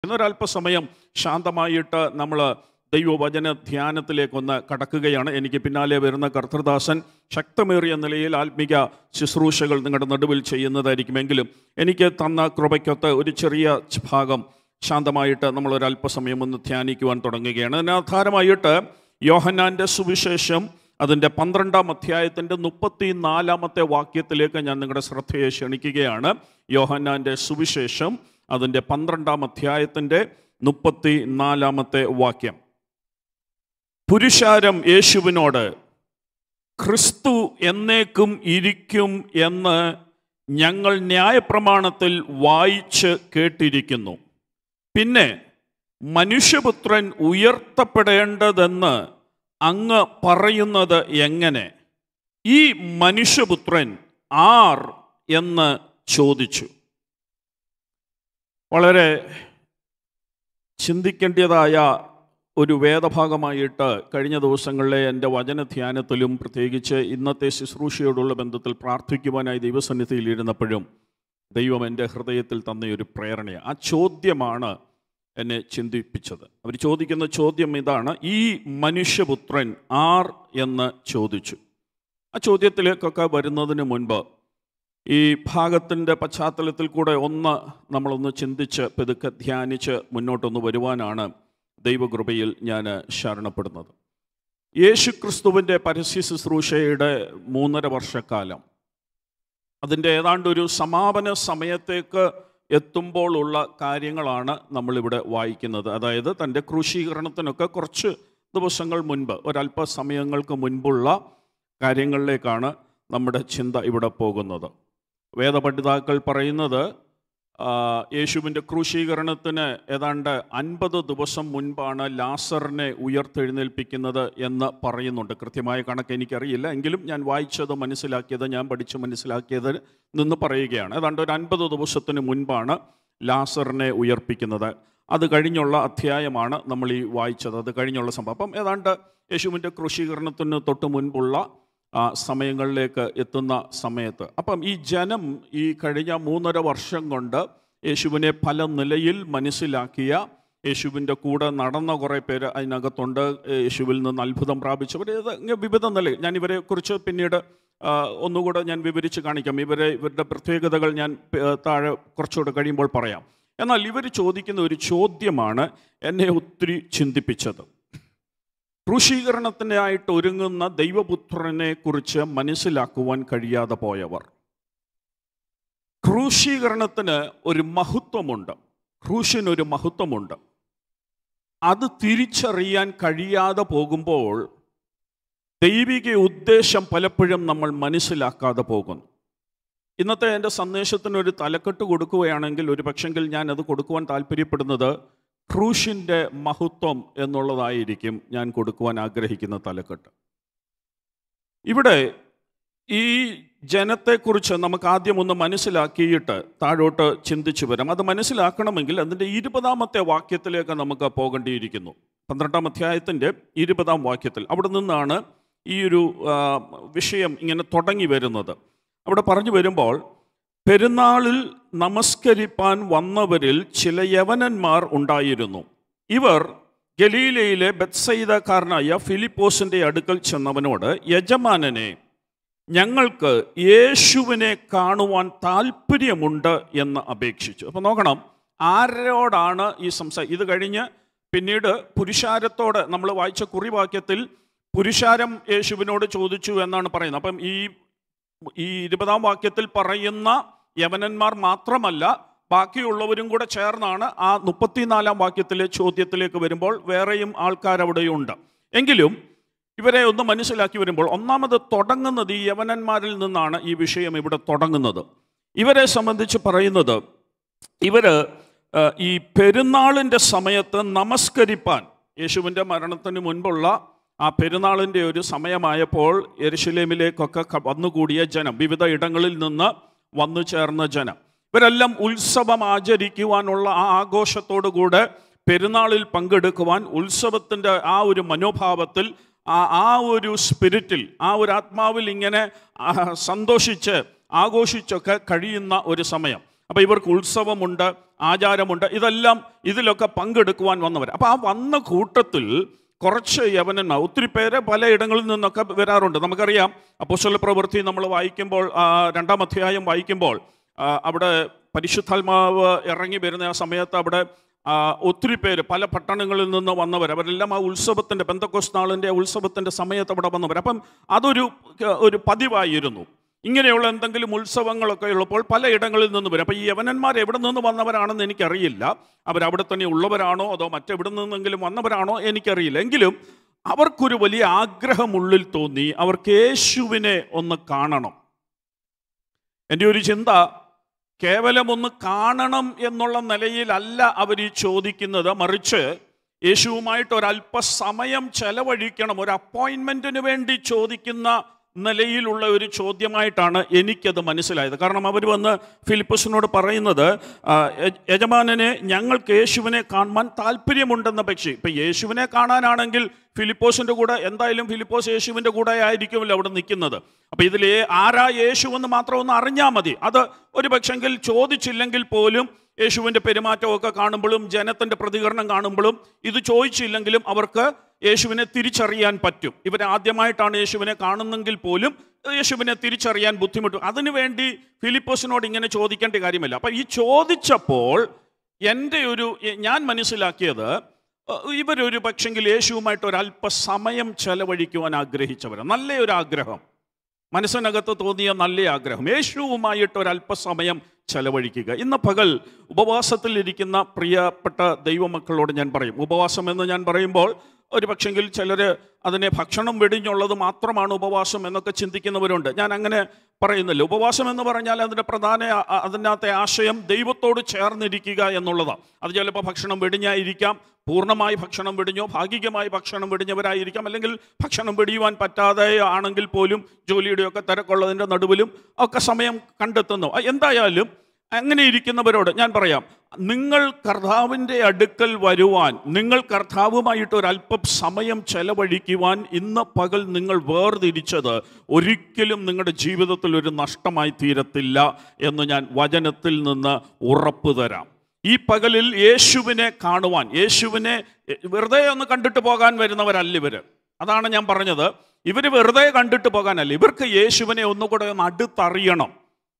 ഇന്നൊരല്പസമയം ശാന്തമായിട്ട് നമ്മൾ ദൈവവചന ധ്യാനത്തിലേക്കൊന്ന് കടക്കുകയാണ് എനിക്ക് പിന്നാലെ വരുന്ന കർത്തൃദാസൻ ശക്തമേറിയ നിലയിൽ ആത്മിക ശുശ്രൂഷകൾ നിങ്ങളുടെ നടുവിൽ ചെയ്യുന്നതായിരിക്കുമെങ്കിലും എനിക്ക് തന്ന കൃപയ്ക്കൊത്ത് ഒരു ചെറിയ ഭാഗം ശാന്തമായിട്ട് നമ്മൾ ഒരല്പസമയം ഒന്ന് ധ്യാനിക്കുവാൻ തുടങ്ങുകയാണ് അതിന് ആധാരമായിട്ട് യോഹന്നാൻ്റെ സുവിശേഷം അതിൻ്റെ പന്ത്രണ്ടാം അധ്യായത്തിൻ്റെ മുപ്പത്തി നാലാമത്തെ വാക്യത്തിലേക്ക് ഞാൻ നിങ്ങളുടെ ശ്രദ്ധയെ ക്ഷണിക്കുകയാണ് യോഹന്നാൻ്റെ സുവിശേഷം അതിൻ്റെ പന്ത്രണ്ടാം അധ്യായത്തിൻ്റെ മുപ്പത്തി നാലാമത്തെ വാക്യം പുരുഷാരം യേശുവിനോട് ക്രിസ്തു എന്നേക്കും ഇരിക്കും എന്ന് ഞങ്ങൾ ന്യായപ്രമാണത്തിൽ വായിച്ച് കേട്ടിരിക്കുന്നു പിന്നെ മനുഷ്യപുത്രൻ ഉയർത്തപ്പെടേണ്ടതെന്ന് അങ്ങ് പറയുന്നത് എങ്ങനെ ഈ മനുഷ്യപുത്രൻ ആർ എന്ന് ചോദിച്ചു വളരെ ചിന്തിക്കേണ്ടതായ ഒരു വേദഭാഗമായിട്ട് കഴിഞ്ഞ ദിവസങ്ങളിലെ എൻ്റെ വചനധ്യാനത്തിലും പ്രത്യേകിച്ച് ഇന്നത്തെ ശുശ്രൂഷയോടുള്ള ബന്ധത്തിൽ പ്രാർത്ഥിക്കുവാനായി ദൈവസന്നിധിയിൽ ഇരുന്നപ്പോഴും ദൈവം എൻ്റെ ഹൃദയത്തിൽ തന്ന ഒരു പ്രേരണയാണ് ആ ചോദ്യമാണ് എന്നെ ചിന്തിപ്പിച്ചത് അവർ ചോദിക്കുന്ന ചോദ്യം ഇതാണ് ഈ മനുഷ്യപുത്രൻ ആർ എന്ന് ചോദിച്ചു ആ ചോദ്യത്തിലേക്കൊക്കെ വരുന്നതിന് മുൻപ് ഈ ഭാഗത്തിൻ്റെ പശ്ചാത്തലത്തിൽ കൂടെ ഒന്ന് നമ്മളൊന്ന് ചിന്തിച്ച് പെതുക്കെ ധ്യാനിച്ച് മുന്നോട്ടൊന്ന് വരുവാനാണ് ദൈവകൃപയിൽ ഞാൻ ശരണപ്പെടുന്നത് യേശുക്രിസ്തുവിൻ്റെ പരസ്യ ശുശ്രൂഷയുടെ മൂന്നര വർഷക്കാലം അതിൻ്റെ ഏതാണ്ട് ഒരു സമാപന സമയത്തേക്ക് എത്തുമ്പോൾ ഉള്ള കാര്യങ്ങളാണ് നമ്മളിവിടെ വായിക്കുന്നത് അതായത് തൻ്റെ ക്രൂശീകരണത്തിനൊക്കെ കുറച്ച് ദിവസങ്ങൾ മുൻപ് ഒരല്പ സമയങ്ങൾക്ക് മുൻപുള്ള കാര്യങ്ങളിലേക്കാണ് നമ്മുടെ ചിന്ത ഇവിടെ പോകുന്നത് വേദപണ്ഡിതാക്കൾ പറയുന്നത് യേശുവിൻ്റെ ക്രൂശീകരണത്തിന് ഏതാണ്ട് അൻപത് ദിവസം മുൻപാണ് ലാസറിനെ ഉയർത്തെഴുന്നേൽപ്പിക്കുന്നത് എന്ന് പറയുന്നുണ്ട് കൃത്യമായ കണക്ക് എനിക്കറിയില്ല എങ്കിലും ഞാൻ വായിച്ചത് മനസ്സിലാക്കിയത് ഞാൻ പഠിച്ച് മനസ്സിലാക്കിയത് നിന്ന് പറയുകയാണ് ഏതാണ്ട് ഒരു അൻപത് ദിവസത്തിന് മുൻപാണ് ലാസറിനെ ഉയർപ്പിക്കുന്നത് അത് കഴിഞ്ഞുള്ള അധ്യായമാണ് നമ്മൾ ഈ വായിച്ചത് അത് കഴിഞ്ഞുള്ള സംഭവം അപ്പം ഏതാണ്ട് യേശുവിൻ്റെ ക്രൂശീകരണത്തിന് തൊട്ട് മുൻപുള്ള ആ സമയങ്ങളിലേക്ക് എത്തുന്ന സമയത്ത് അപ്പം ഈ ജനം ഈ കഴിഞ്ഞ മൂന്നര വർഷം കൊണ്ട് യേശുവിനെ പല നിലയിൽ മനസ്സിലാക്കിയ യേശുവിൻ്റെ കൂടെ നടന്ന കുറേ പേര് അതിനകത്തുണ്ട് യേശുവിൽ നിന്ന് അത്ഭുതം പ്രാപിച്ചവർ ഇത് ഇങ്ങനെ വിവിധ നിലയിൽ ഞാൻ ഇവരെ കുറിച്ച് പിന്നീട് ആ, ഒന്നുകൂടെ ഞാൻ വിവരിച്ച് കാണിക്കാം ഇവരെ ഇവരുടെ പ്രത്യേകതകൾ ഞാൻ ആ, താഴെ കുറച്ചുകൂടെ കഴിയുമ്പോൾ പറയാം എന്നാൽ ഇവർ ചോദിക്കുന്ന ഒരു ചോദ്യമാണ് എന്നെ ഒത്തിരി ചിന്തിപ്പിച്ചത് ക്രൂശീകരണത്തിനായിട്ട് ഒരുങ്ങുന്ന ദൈവപുത്രനെ കുറിച്ച് മനസ്സിലാക്കുവാൻ കഴിയാതെ പോയവർ ക്രൂശീകരണത്തിന് ഒരു മഹത്വമുണ്ട് ക്രൂശിനൊരു മഹത്വമുണ്ട് അത് തിരിച്ചറിയാൻ കഴിയാതെ പോകുമ്പോൾ ദൈവിക ഉദ്ദേശം പലപ്പോഴും നമ്മൾ മനസ്സിലാക്കാതെ പോകുന്നു ഇന്നത്തെ എൻ്റെ സന്ദേശത്തിന് ഒരു തലക്കെട്ട് കൊടുക്കുകയാണെങ്കിൽ ഒരു പക്ഷെങ്കിൽ ഞാൻ അത് കൊടുക്കുവാൻ താല്പര്യപ്പെടുന്നത് ക്രൂശിൻ്റെ മഹത്വം എന്നുള്ളതായിരിക്കും ഞാൻ കൊടുക്കുവാൻ ആഗ്രഹിക്കുന്ന തലക്കെട്ട് ഇവിടെ ഈ ജനത്തെക്കുറിച്ച് നമുക്ക് ആദ്യം ഒന്ന് മനസ്സിലാക്കിയിട്ട് താഴോട്ട് ചിന്തിച്ചു വരാം അത് മനസ്സിലാക്കണമെങ്കിൽ അതിൻ്റെ ഇരുപതാമത്തെ വാക്യത്തിലേക്ക് നമുക്ക് പോകേണ്ടിയിരിക്കുന്നു പന്ത്രണ്ടാം അധ്യായത്തിൻ്റെ ഇരുപതാം വാക്യത്തിൽ അവിടെ നിന്നാണ് ഈ ഒരു ആ, വിഷയം ഇങ്ങനെ തുടങ്ങി വരുന്നത് അവിടെ പറഞ്ഞു വരുമ്പോൾ പെരുന്നാളിൽ നമസ്കരിപ്പാൻ വന്നവരിൽ ചില യവനന്മാർ ഉണ്ടായിരുന്നു ഇവർ ഗലീലയിലെ ബത്സൈദക്കാരനായ ഫിലിപ്പോസിന്റെ അടുക്കൽ ചെന്നവനോട് യജമാനനെ ഞങ്ങൾക്ക് യേശുവിനെ കാണുവാൻ താല്പര്യമുണ്ട് എന്ന് അപേക്ഷിച്ചു അപ്പോൾ നോക്കണം ആരോടാണ് ഈ സംസാ ഇത് കഴിഞ്ഞ് പിന്നീട് പുരുഷാരത്തോട് നമ്മൾ വായിച്ച കുറിവാക്യത്തിൽ പുരുഷാരം യേശുവിനോട് ചോദിച്ചു എന്നാണ് പറയുന്നത് അപ്പം ഈ ഈ ഇരുപതാം വാക്യത്തിൽ പറയുന്ന യവനന്മാർ മാത്രമല്ല ബാക്കിയുള്ളവരും കൂടെ ചേർന്നാണ് ആ മുപ്പത്തിനാലാം വാക്യത്തിലെ ചോദ്യത്തിലേക്ക് വരുമ്പോൾ വേറെയും ആൾക്കാരവിടെയുണ്ട് എങ്കിലും ഇവരെ ഒന്ന് മനസ്സിലാക്കി വരുമ്പോൾ ഒന്നാമത് തുടങ്ങുന്നത് ഈ യവനന്മാരിൽ നിന്നാണ് ഈ വിഷയം ഇവിടെ തുടങ്ങുന്നത് ഇവരെ സംബന്ധിച്ച് പറയുന്നത് ഇവര് ആ, ഈ പെരുന്നാളിൻ്റെ സമയത്ത് നമസ്കരിപ്പാൻ യേശുവിൻ്റെ മരണത്തിന് മുൻപുള്ള ആ പെരുന്നാളിൻ്റെ ഒരു സമയമായപ്പോൾ എരുശലേമിലേക്കൊക്കെ ക- വന്നുകൂടിയ ജനം വിവിധ ഇടങ്ങളിൽ നിന്ന് വന്നു ചേർന്ന ജനം ഇവരെല്ലാം ഉത്സവം ആചരിക്കുവാനുള്ള ആ ആഘോഷത്തോടു കൂടെ പെരുന്നാളിൽ പങ്കെടുക്കുവാൻ ഉത്സവത്തിൻ്റെ ആ ഒരു മനോഭാവത്തിൽ ആ ആ ഒരു സ്പിരിറ്റിൽ ആ ഒരു ആത്മാവിൽ ഇങ്ങനെ ആ, സന്തോഷിച്ച് ആഘോഷിച്ചൊക്കെ കഴിയുന്ന ഒരു സമയം അപ്പോൾ ഇവർക്ക് ഉത്സവമുണ്ട് ആചാരമുണ്ട് ഇതെല്ലാം ഇതിലൊക്കെ പങ്കെടുക്കുവാൻ വന്നവർ അപ്പോൾ ആ വന്ന കൂട്ടത്തിൽ കുറച്ച് യവനന്മാർ ഒത്തിരി പേര് പലയിടങ്ങളിൽ നിന്നൊക്കെ വരാറുണ്ട് നമുക്കറിയാം അപ്പോസ്തല പ്രവൃത്തി നമ്മൾ വായിക്കുമ്പോൾ ആ, രണ്ടാം അധ്യായം വായിക്കുമ്പോൾ ആ, അവിടെ പരിശുദ്ധാത്മാവ് ഇറങ്ങി വരുന്ന ആ സമയത്ത് അവിടെ ആ, ഒത്തിരി പേര് പല പട്ടണങ്ങളിൽ നിന്ന് വന്നവർ അവരെല്ലാം ആ ഉത്സവത്തിൻ്റെ ബന്ധക്കോസ് നാളിൻ്റെ ഉത്സവത്തിൻ്റെ സമയത്ത് അവിടെ വന്നവർ അപ്പം അതൊരു ഒരു പതിവായിരുന്നു ഇങ്ങനെയുള്ള എന്തെങ്കിലും ഉത്സവങ്ങളൊക്കെ ഉള്ളപ്പോൾ പലയിടങ്ങളിൽ നിന്ന് വരും അപ്പോൾ ഈ യവനന്മാർ എവിടെ നിന്ന് വന്നവരാണെന്ന് എനിക്കറിയില്ല അവരവിടെ തന്നെ ഉള്ളവരാണോ അതോ മറ്റെവിടെ നിന്നെങ്കിലും വന്നവരാണോ എനിക്കറിയില്ല എങ്കിലും അവർക്കൊരു വലിയ ആഗ്രഹം ഉള്ളിൽ തോന്നി അവർക്ക് യേശുവിനെ ഒന്ന് കാണണം എൻ്റെ ഒരു ചിന്ത കേവലം ഒന്ന് കാണണം എന്നുള്ള നിലയിലല്ല അവർ ഈ ചോദിക്കുന്നത് മറിച്ച് യേശുവുമായിട്ട് ഒരല്പസമയം ചെലവഴിക്കണം ഒരു അപ്പോയിൻമെൻറ്റിന് വേണ്ടി ചോദിക്കുന്ന നിലയിലുള്ള ഒരു ചോദ്യമായിട്ടാണ് എനിക്കത് മനസ്സിലായത് കാരണം അവർ വന്ന് ഫിലിപ്പസിനോട് പറയുന്നത് ആ, യ- യജമാനനെ ഞങ്ങൾക്ക് യേശുവിനെ കാണുവാൻ താല്പര്യമുണ്ടെന്ന പക്ഷി ഇപ്പം യേശുവിനെ കാണാനാണെങ്കിൽ ഫിലിപ്പോസിൻ്റെ കൂടെ എന്തായാലും ഫിലിപ്പോസ് യേശുവിൻ്റെ കൂടെ ആയിരിക്കുമല്ലോ അവിടെ നിൽക്കുന്നത് അപ്പം ഇതിൽ ആരാ യേശു എന്ന് മാത്രം ഒന്ന് അറിഞ്ഞാൽ മതി അത് ഒരു പക്ഷെങ്കിൽ ചോദിച്ചില്ലെങ്കിൽ പോലും യേശുവിൻ്റെ പെരുമാറ്റമൊക്കെ കാണുമ്പോഴും ജനത്തിൻ്റെ പ്രതികരണം കാണുമ്പോഴും ഇത് ചോദിച്ചില്ലെങ്കിലും അവർക്ക് യേശുവിനെ തിരിച്ചറിയാൻ പറ്റും ഇവർ ആദ്യമായിട്ടാണ് യേശുവിനെ കാണുന്നെങ്കിൽ പോലും യേശുവിനെ തിരിച്ചറിയാൻ ബുദ്ധിമുട്ടും അതിനുവേണ്ടി ഫിലിപ്പോസിനോട് ഇങ്ങനെ ചോദിക്കേണ്ട കാര്യമില്ല അപ്പം ഈ ചോദിച്ചപ്പോൾ എൻ്റെ ഒരു ഞാൻ മനസ്സിലാക്കിയത് അഹ് ഇവരൊരു പക്ഷെങ്കിൽ യേശുവുമായിട്ട് ഒരു അല്പസമയം ചെലവഴിക്കുവാൻ ആഗ്രഹിച്ചവരാണ് നല്ല ഒരു ആഗ്രഹം മനസ്സിനകത്ത് തോന്നിയ നല്ല ആഗ്രഹം യേശുവുമായിട്ട് ഒരല്പസമയം ചെലവഴിക്കുക ഇന്ന് പകൽ ഉപവാസത്തിൽ ഇരിക്കുന്ന പ്രിയപ്പെട്ട ദൈവമക്കളോട് ഞാൻ പറയും ഉപവാസം എന്ന് ഞാൻ പറയുമ്പോൾ ഒരു പക്ഷെങ്കിൽ ചിലർ അതിനെ ഭക്ഷണം വെടിഞ്ഞുള്ളത് മാത്രമാണ് ഉപവാസം എന്നൊക്കെ ചിന്തിക്കുന്നവരുണ്ട് ഞാൻ അങ്ങനെ പറയുന്നില്ല ഉപവാസം എന്ന് പറഞ്ഞാൽ അതിൻ്റെ പ്രധാന ആ- ആ- അതിനകത്തെ ആശയം ദൈവത്തോട് ചേർന്നിരിക്കുക എന്നുള്ളതാണ് അത് ചിലപ്പോൾ ഭക്ഷണം വെടിഞ്ഞായിരിക്കാം പൂർണ്ണമായി ഭക്ഷണം വെടിഞ്ഞോ ഭാഗികമായി ഭക്ഷണം വെടിഞ്ഞവരായിരിക്കാം അല്ലെങ്കിൽ ഭക്ഷണം വെടിയുവാൻ പറ്റാതെ ആണെങ്കിൽ പോലും ജോലിയുടെയൊക്കെ തിരക്കുള്ളതിൻ്റെ നടുവിലും ഒക്കെ സമയം കണ്ടെത്തുന്നു ആ, എന്തായാലും അങ്ങനെ ഇരിക്കുന്നവരോട് ഞാൻ പറയാം നിങ്ങൾ കർത്താവിൻ്റെ അടുക്കൽ വരുവാൻ നിങ്ങൾ കർത്താവുമായിട്ട് ഒരല്പം സമയം ചെലവഴിക്കുവാൻ ഇന്ന് പകൽ നിങ്ങൾ വേർതിരിച്ചത് ഒരിക്കലും നിങ്ങളുടെ ജീവിതത്തിൽ ഒരു നഷ്ടമായി തീരത്തില്ല എന്ന് ഞാൻ വചനത്തിൽ നിന്ന് ഉറപ്പ് തരാം ഈ പകലിൽ യേശുവിനെ കാണുവാൻ യേശുവിനെ വെറുതെ ഒന്ന് കണ്ടിട്ട് പോകാൻ വരുന്നവരല്ല ഇവര് അതാണ് ഞാൻ പറഞ്ഞത് ഇവർ വെറുതെ കണ്ടിട്ട് പോകാനല്ല ഇവർക്ക് യേശുവിനെ ഒന്നുകൂടെ ഒന്ന് അടുത്തറിയണം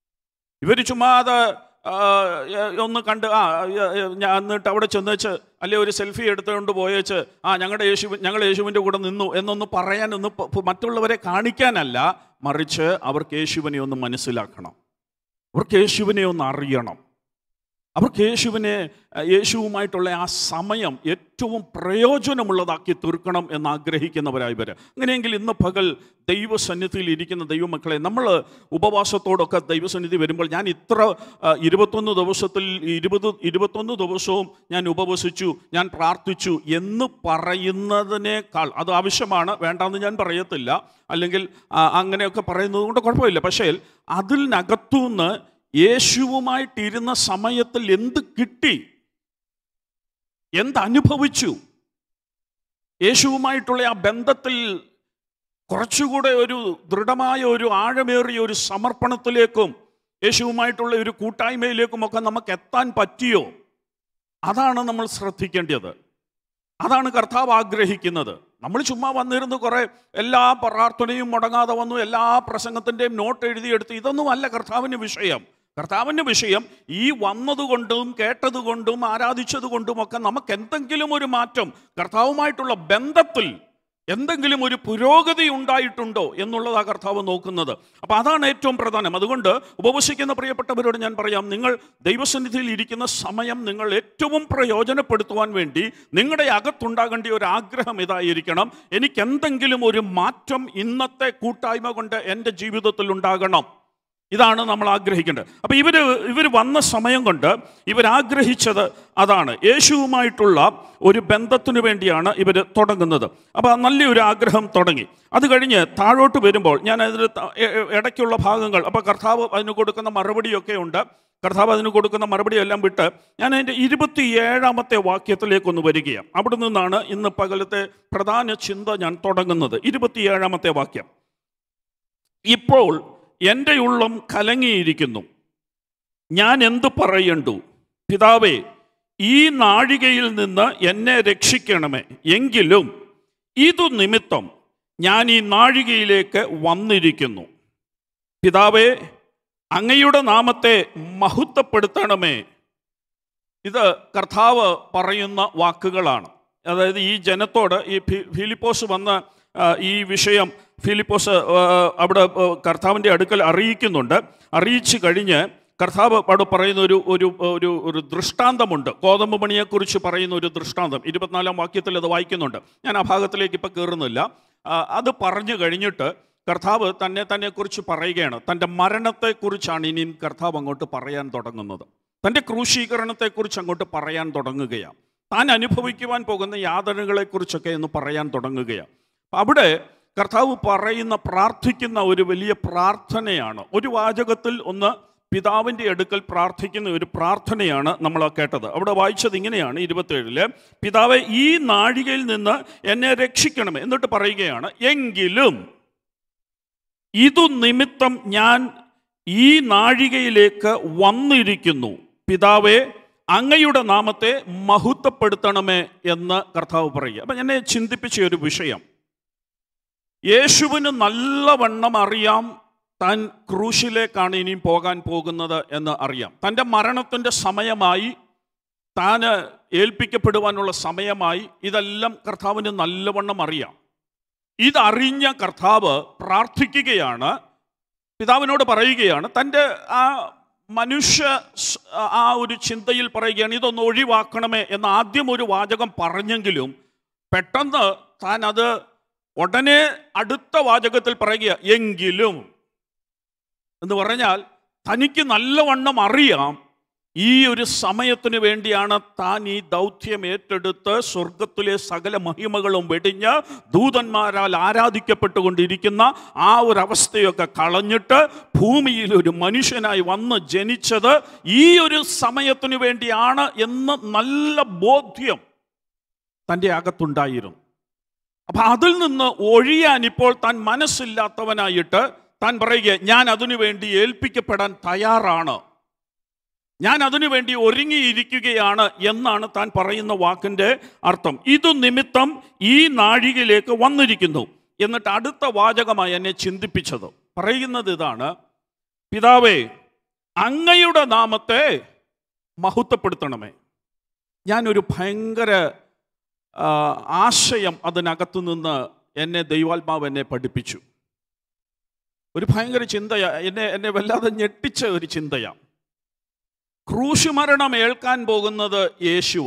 ഇവർ ചുമ്മാ അത് ആ, ഏ- ഒന്ന് കണ്ട് ആ ഏ- ഏ, ഞാൻ എന്നിട്ട് അവിടെ ചെന്നേച്ച് അല്ലെ ഒരു സെൽഫി എടുത്തുകൊണ്ട് പോയേച്ച് ആ ഞങ്ങളുടെ യേശു ഞങ്ങൾ യേശുവിൻ്റെ കൂടെ നിന്നു എന്നൊന്ന് പറയാനൊന്ന് പ- പ- മറ്റുള്ളവരെ കാണിക്കാനല്ല മറിച്ച് അവർക്ക് യേശുവിനെ ഒന്ന് മനസ്സിലാക്കണം അവർക്ക് യേശുവിനെ ഒന്ന് അറിയണം അവർക്ക് യേശുവിനെ അഹ് യേശുവുമായിട്ടുള്ള ആ സമയം ഏറ്റവും പ്രയോജനമുള്ളതാക്കി തീർക്കണം എന്ന് ആഗ്രഹിക്കുന്നവരായി വരെ അങ്ങനെയെങ്കിൽ ഇന്ന് പകൽ ദൈവസന്നിധിയിൽ ഇരിക്കുന്ന ദൈവമക്കളെ നമ്മൾ ഉപവാസത്തോടൊക്കെ ദൈവസന്നിധി വരുമ്പോൾ ഞാൻ ഇത്ര അഹ്, ഇരുപത്തൊന്ന് ദിവസത്തിൽ ഇരുപത് ഇരുപത്തൊന്ന് ദിവസവും ഞാൻ ഉപവസിച്ചു ഞാൻ പ്രാർത്ഥിച്ചു എന്ന് പറയുന്നതിനേക്കാൾ അത് ആവശ്യമാണ് വേണ്ടാന്ന് ഞാൻ പറയത്തില്ല അല്ലെങ്കിൽ ആ, അങ്ങനെയൊക്കെ പറയുന്നത് കൊണ്ട് കുഴപ്പമില്ല പക്ഷേ അതിനകത്തുനിന്ന് യേശുവുമായിട്ടിരുന്ന സമയത്തിൽ എന്ത് കിട്ടി എന്തനുഭവിച്ചു യേശുവുമായിട്ടുള്ള ആ ബന്ധത്തിൽ കുറച്ചുകൂടെ ഒരു ദൃഢമായ ഒരു ആഴമേറിയ ഒരു സമർപ്പണത്തിലേക്കും യേശുവുമായിട്ടുള്ള ഒരു കൂട്ടായ്മയിലേക്കും ഒക്കെ നമുക്ക് എത്താൻ പറ്റിയോ അതാണ് നമ്മൾ ശ്രദ്ധിക്കേണ്ടത് അതാണ് കർത്താവ് ആഗ്രഹിക്കുന്നത് നമ്മൾ ചുമ്മാ വന്നിരുന്ന് കുറേ എല്ലാ പ്രാർത്ഥനയും മുടങ്ങാതെ വന്നു എല്ലാ പ്രസംഗത്തിൻ്റെയും നോട്ട് എഴുതിയെടുത്ത് ഇതൊന്നുമല്ല കർത്താവിന് വിഷയം കർത്താവിൻ്റെ വിഷയം ഈ വന്നതുകൊണ്ടും കേട്ടതുകൊണ്ടും ആരാധിച്ചതുകൊണ്ടും ഒക്കെ നമുക്ക് എന്തെങ്കിലും ഒരു മാറ്റം കർത്താവുമായിട്ടുള്ള ബന്ധത്തിൽ എന്തെങ്കിലും ഒരു പുരോഗതി ഉണ്ടായിട്ടുണ്ടോ എന്നുള്ളതാ കർത്താവ് നോക്കുന്നത് അപ്പോൾ അതാണ് ഏറ്റവും പ്രധാനം അതുകൊണ്ട് ഉപവസിക്കുന്ന പ്രിയപ്പെട്ടവരോട് ഞാൻ പറയാം നിങ്ങൾ ദൈവസന്നിധിയിൽ ഇരിക്കുന്ന സമയം നിങ്ങൾ ഏറ്റവും പ്രയോജനപ്പെടുത്തുവാൻ വേണ്ടി നിങ്ങളുടെ അകത്തുണ്ടാകേണ്ട ഒരു ആഗ്രഹം ഇതായിരിക്കണം എനിക്ക് എന്തെങ്കിലും ഒരു മാറ്റം ഇന്നത്തെ കൂട്ടായ്മ കൊണ്ട് എൻ്റെ ജീവിതത്തിൽ ഉണ്ടാകണം ഇതാണ് നമ്മൾ ആഗ്രഹിക്കേണ്ടത് അപ്പം ഇവർ ഇവർ വന്ന സമയം കൊണ്ട് ഇവരാഗ്രഹിച്ചത് അതാണ് യേശുവുമായിട്ടുള്ള ഒരു ബന്ധത്തിനു വേണ്ടിയാണ് ഇവർ തുടങ്ങുന്നത് അപ്പോൾ നല്ലൊരു ആഗ്രഹം തുടങ്ങി അത് കഴിഞ്ഞ് താഴോട്ട് വരുമ്പോൾ ഞാൻ അതിൽ ഇടയ്ക്കുള്ള ഭാഗങ്ങൾ അപ്പോൾ കർത്താവ് അതിന് കൊടുക്കുന്ന മറുപടിയൊക്കെ ഉണ്ട് കർത്താവ് അതിന് കൊടുക്കുന്ന മറുപടി എല്ലാം വിട്ട് ഞാൻ അതിൻ്റെ ഇരുപത്തിയേഴാമത്തെ വാക്യത്തിലേക്കൊന്ന് വരികയാണ് അവിടെ നിന്നാണ് ഇന്ന് പകലത്തെ പ്രധാന ചിന്ത ഞാൻ തുടങ്ങുന്നത് ഇരുപത്തിയേഴാമത്തെ വാക്യം ഇപ്പോൾ എൻ്റെ ഉള്ളം കലങ്ങിയിരിക്കുന്നു ഞാൻ എന്തു പറയണ്ടു പിതാവേ ഈ നാഴികയിൽ നിന്ന് എന്നെ രക്ഷിക്കണമേ എങ്കിലും ഇതു നിമിത്തം ഞാൻ ഈ നാഴികയിലേക്ക് വന്നിരിക്കുന്നു പിതാവേ അങ്ങയുടെ നാമത്തെ മഹത്വപ്പെടുത്തണമേ ഇത് കർത്താവ് പറയുന്ന വാക്കുകളാണ് അതായത് ഈ ജനത്തോട് ഈ ഫി- ഫിലിപ്പോസ് വന്ന ആ, ഈ വിഷയം ഫിലിപ്പോസ് ആ, അവിടെ ആ, കർത്താവിൻ്റെ അടുക്കൽ അറിയിക്കുന്നുണ്ട് അറിയിച്ചു കഴിഞ്ഞ് കർത്താവ് അവിടെ പറയുന്ന ഒരു ഒരു ഒരു ഒരു ദൃഷ്ടാന്തമുണ്ട് കോതമ്പ് മണിയെക്കുറിച്ച് പറയുന്ന ഒരു ദൃഷ്ടാന്തം ഇരുപത്തിനാലാം വാക്യത്തിൽ അത് വായിക്കുന്നുണ്ട് ഞാൻ ആ ഭാഗത്തിലേക്ക് ഇപ്പോൾ കയറുന്നില്ല ആ, അത് പറഞ്ഞു കഴിഞ്ഞിട്ട് കർത്താവ് തന്നെ തന്നെക്കുറിച്ച് പറയുകയാണ് തൻ്റെ മരണത്തെക്കുറിച്ചാണ് ഇനിയും കർത്താവ് അങ്ങോട്ട് പറയാൻ തുടങ്ങുന്നത് തൻ്റെ ക്രൂശീകരണത്തെക്കുറിച്ച് അങ്ങോട്ട് പറയാൻ തുടങ്ങുകയാണ് താൻ അനുഭവിക്കുവാൻ പോകുന്ന യാതനകളെക്കുറിച്ചൊക്കെ എന്ന് പറയാൻ തുടങ്ങുകയാണ് അവിടെ കർത്താവ് പറയുന്ന പ്രാർത്ഥിക്കുന്ന ഒരു വലിയ പ്രാർത്ഥനയാണ് ഒരു വാചകത്തിൽ ഒന്ന് പിതാവിൻ്റെ അടുക്കൽ പ്രാർത്ഥിക്കുന്ന ഒരു പ്രാർത്ഥനയാണ് നമ്മൾ കേട്ടത് അവിടെ വായിച്ചത് ഇങ്ങനെയാണ് ഇരുപത്തേഴില് പിതാവെ ഈ നാഴികയിൽ നിന്ന് എന്നെ രക്ഷിക്കണമേ എന്നിട്ട് പറയുകയാണ് എങ്കിലും ഇതു നിമിത്തം ഞാൻ ഈ നാഴികയിലേക്ക് വന്നിരിക്കുന്നു പിതാവേ അങ്ങയുടെ നാമത്തെ മഹത്വപ്പെടുത്തണമേ എന്ന് കർത്താവ് പറയുക അപ്പം എന്നെ ചിന്തിപ്പിച്ച ഒരു വിഷയം യേശുവിന് നല്ലവണ്ണം അറിയാം താൻ ക്രൂശിലേക്കാണ് ഇനിയും പോകാൻ പോകുന്നത് എന്ന് അറിയാം തൻ്റെ മരണത്തിൻ്റെ സമയമായി താൻ ഏൽപ്പിക്കപ്പെടുവാനുള്ള സമയമായി ഇതെല്ലാം കർത്താവിന് നല്ലവണ്ണം അറിയാം ഇതറിഞ്ഞ കർത്താവ് പ്രാർത്ഥിക്കുകയാണ് പിതാവിനോട് പറയുകയാണ് തൻ്റെ ആ മനുഷ്യ സ്- ആ ഒരു ചിന്തയിൽ പറയുകയാണ് ഇതൊന്ന് ഒഴിവാക്കണമേ എന്ന് ആദ്യം ഒരു വാചകം പറഞ്ഞെങ്കിലും പെട്ടെന്ന് താൻ അത് ഉടനെ അടുത്ത വാചകത്തിൽ പറയുക എങ്കിലും എന്ന് പറഞ്ഞാൽ തനിക്ക് നല്ലവണ്ണം അറിയാം ഈ ഒരു സമയത്തിന് വേണ്ടിയാണ് താൻ ഈ ദൗത്യം ഏറ്റെടുത്ത് സ്വർഗത്തിലെ സകല മഹിമകളും വെടിഞ്ഞ് ദൂതന്മാരാൽ ആരാധിക്കപ്പെട്ടുകൊണ്ടിരിക്കുന്ന ആ ഒരു അവസ്ഥയൊക്കെ കളഞ്ഞിട്ട് ഭൂമിയിൽ ഒരു മനുഷ്യനായി വന്ന് ജനിച്ചത് ഈ ഒരു സമയത്തിന് വേണ്ടിയാണ് എന്ന് നല്ല ബോധ്യം തൻ്റെ അകത്തുണ്ടായിരുന്നു അപ്പൊ അതിൽ നിന്ന് ഒഴിയാൻ ഇപ്പോൾ താൻ മനസ്സില്ലാത്തവനായിട്ട് താൻ പറയുക ഞാൻ അതിനു വേണ്ടി ഏൽപ്പിക്കപ്പെടാൻ തയ്യാറാണ് ഞാൻ അതിനു വേണ്ടി ഒരുങ്ങിയിരിക്കുകയാണ് എന്നാണ് താൻ പറയുന്ന വാക്കിൻ്റെ അർത്ഥം ഇതു നിമിത്തം ഈ നാഴികയിലേക്ക് വന്നിരിക്കുന്നു എന്നിട്ട് അടുത്ത വാചകമായി എന്നെ ചിന്തിപ്പിച്ചത് പറയുന്നത് ഇതാണ് പിതാവേ അങ്ങയുടെ നാമത്തെ മഹത്വപ്പെടുത്തണമേ ഞാനൊരു ഭയങ്കര ആ, ആശയം അതിനകത്തു നിന്ന് എന്നെ ദൈവാത്മാവ് എന്നെ പഠിപ്പിച്ചു ഒരു ഭയങ്കര ചിന്തയാ എന്നെ എന്നെ വല്ലാതെ ഞെട്ടിച്ച ഒരു ചിന്തയാണ് ക്രൂശ് മരണം ഏൽക്കാൻ പോകുന്നത് യേശുവ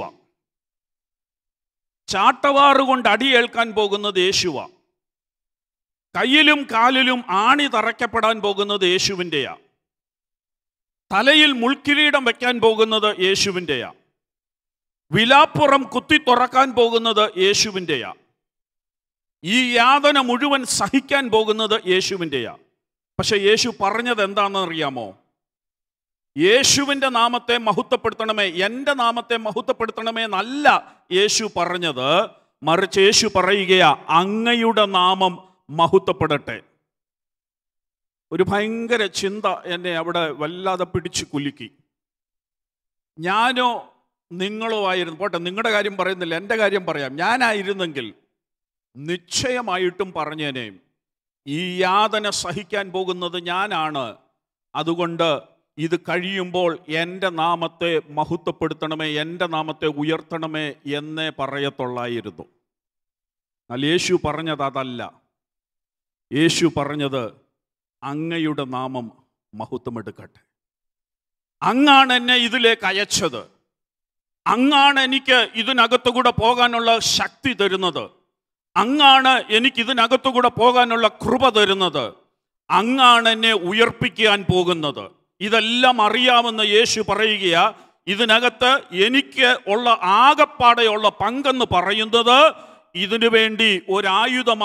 ചാട്ടവാറ് കൊണ്ട് അടിയേൽക്കാൻ പോകുന്നത് യേശുവ കയ്യിലും കാലിലും ആണി തറയ്ക്കപ്പെടാൻ പോകുന്നത് യേശുവിൻ്റെയാ തലയിൽ മുൾക്കിരീടം വെക്കാൻ പോകുന്നത് യേശുവിൻ്റെയാ വിലാപ്പുറം കുത്തി തുറക്കാൻ പോകുന്നത് യേശുവിൻ്റെയാ ഈ യാതന മുഴുവൻ സഹിക്കാൻ പോകുന്നത് യേശുവിൻ്റെയാ പക്ഷെ യേശു പറഞ്ഞത് എന്താണെന്ന് അറിയാമോ യേശുവിൻ്റെ നാമത്തെ മഹത്വപ്പെടുത്തണമേ എൻ്റെ നാമത്തെ മഹത്വപ്പെടുത്തണമേ എന്നല്ല യേശു പറഞ്ഞത് മറിച്ച് യേശു പറയുകയാ അങ്ങയുടെ നാമം മഹത്വപ്പെടട്ടെ ഒരു ഭയങ്കര ചിന്ത എന്നെ അവിടെ വല്ലാതെ പിടിച്ചു കുലുക്കി ഞാനോ നിങ്ങളോ ആയിരുന്നു പോട്ടെ നിങ്ങളുടെ കാര്യം പറയുന്നില്ല എൻ്റെ കാര്യം പറയാം ഞാനായിരുന്നെങ്കിൽ നിശ്ചയമായിട്ടും പറഞ്ഞേനെ ഈ യാതന സഹിക്കാൻ പോകുന്നത് ഞാനാണ് അതുകൊണ്ട് ഇത് കഴിയുമ്പോൾ എൻ്റെ നാമത്തെ മഹത്വപ്പെടുത്തണമേ എൻ്റെ നാമത്തെ ഉയർത്തണമേ എന്നേ പറയത്തുള്ളായിരുന്നു എന്നാൽ യേശു പറഞ്ഞത് അതല്ല യേശു പറഞ്ഞത് അങ്ങയുടെ നാമം മഹത്വമെടുക്കട്ടെ അങ്ങാണ് എന്നെ ഇതിലേക്ക് അയച്ചത് അങ്ങാണ് എനിക്ക് ഇതിനകത്തുകൂടെ പോകാനുള്ള ശക്തി തരുന്നത് അങ്ങാണ് എനിക്ക് ഇതിനകത്തുകൂടെ പോകാനുള്ള കൃപ തരുന്നത് അങ്ങാണ് എന്നെ ഉയർപ്പിക്കാൻ പോകുന്നത് ഇതെല്ലാം അറിയാമെന്ന് യേശു പറയുകയാ ഇതിനകത്ത് എനിക്ക് ഉള്ള ആകപ്പാടെയുള്ള പങ്കെന്ന് പറയുന്നത് ഇതിനു വേണ്ടി ഒരായുധമായി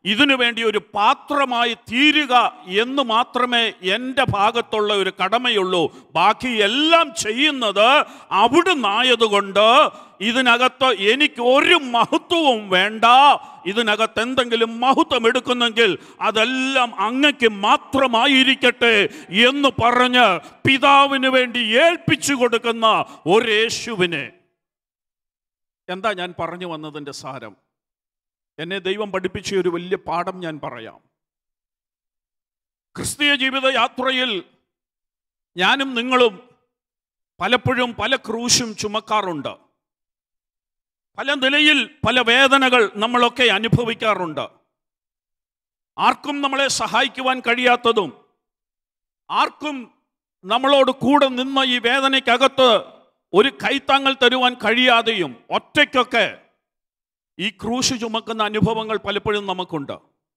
ഇതിനു വേണ്ടി ഒരു പാത്രമായി തീരുക എന്ന് മാത്രമേ എൻ്റെ ഭാഗത്തുള്ള ഒരു കടമയുള്ളൂ ബാക്കി എല്ലാം ചെയ്യുന്നത് അവിടുന്നായതുകൊണ്ട് ഇതിനകത്ത് എനിക്ക് ഒരു മഹത്വവും വേണ്ട ഇതിനകത്ത് എന്തെങ്കിലും മഹത്വം എടുക്കുന്നെങ്കിൽ അതെല്ലാം അങ്ങക്ക് മാത്രമായിരിക്കട്ടെ എന്ന് പറഞ്ഞ് പിതാവിന് വേണ്ടി ഏൽപ്പിച്ചു കൊടുക്കുന്ന ഒരു യേശുവിനെ എന്താ ഞാൻ പറഞ്ഞു വന്നതിൻ്റെ സാരം എന്നെ ദൈവം പഠിപ്പിച്ച ഒരു വലിയ പാഠം ഞാൻ പറയാം ക്രിസ്തീയ ജീവിത യാത്രയിൽ ഞാനും നിങ്ങളും പലപ്പോഴും പല ക്രൂശും ചുമക്കാറുണ്ട് പല നിലയിൽ പല വേദനകൾ നമ്മളൊക്കെ അനുഭവിക്കാറുണ്ട് ആർക്കും നമ്മളെ സഹായിക്കുവാൻ കഴിയാത്തതും ആർക്കും നമ്മളോട് കൂടെ നിന്ന ഈ വേദനയ്ക്കകത്ത് ഒരു കൈത്താങ്ങൽ തരുവാൻ കഴിയാതെയും ഒറ്റയ്ക്കൊക്കെ ഈ ക്രൂശ് ചുമക്കുന്ന അനുഭവങ്ങൾ പലപ്പോഴും നമുക്കുണ്ട്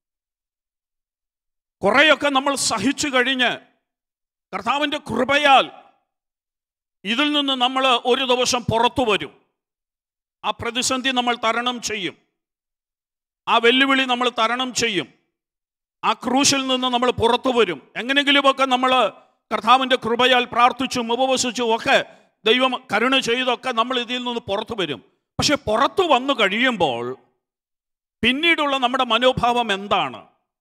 കുറേയൊക്കെ നമ്മൾ സഹിച്ചു കഴിഞ്ഞ് കർത്താവിൻ്റെ കൃപയാൽ ഇതിൽ നിന്ന് നമ്മൾ ഒരു ദിവസം പുറത്തു വരും ആ പ്രതിസന്ധി നമ്മൾ തരണം ചെയ്യും ആ വെല്ലുവിളി നമ്മൾ തരണം ചെയ്യും ആ ക്രൂശിൽ നിന്ന് നമ്മൾ പുറത്തു വരും എങ്ങനെയെങ്കിലുമൊക്കെ നമ്മൾ കർത്താവിൻ്റെ കൃപയാൽ പ്രാർത്ഥിച്ചും ഉപവസിച്ചും ഒക്കെ ദൈവം കരുണ ചെയ്തൊക്കെ നമ്മൾ ഇതിൽ നിന്ന് പുറത്തു വരും പക്ഷെ പുറത്തു വന്നു കഴിയുമ്പോൾ പിന്നീടുള്ള നമ്മുടെ മനോഭാവം എന്താണ്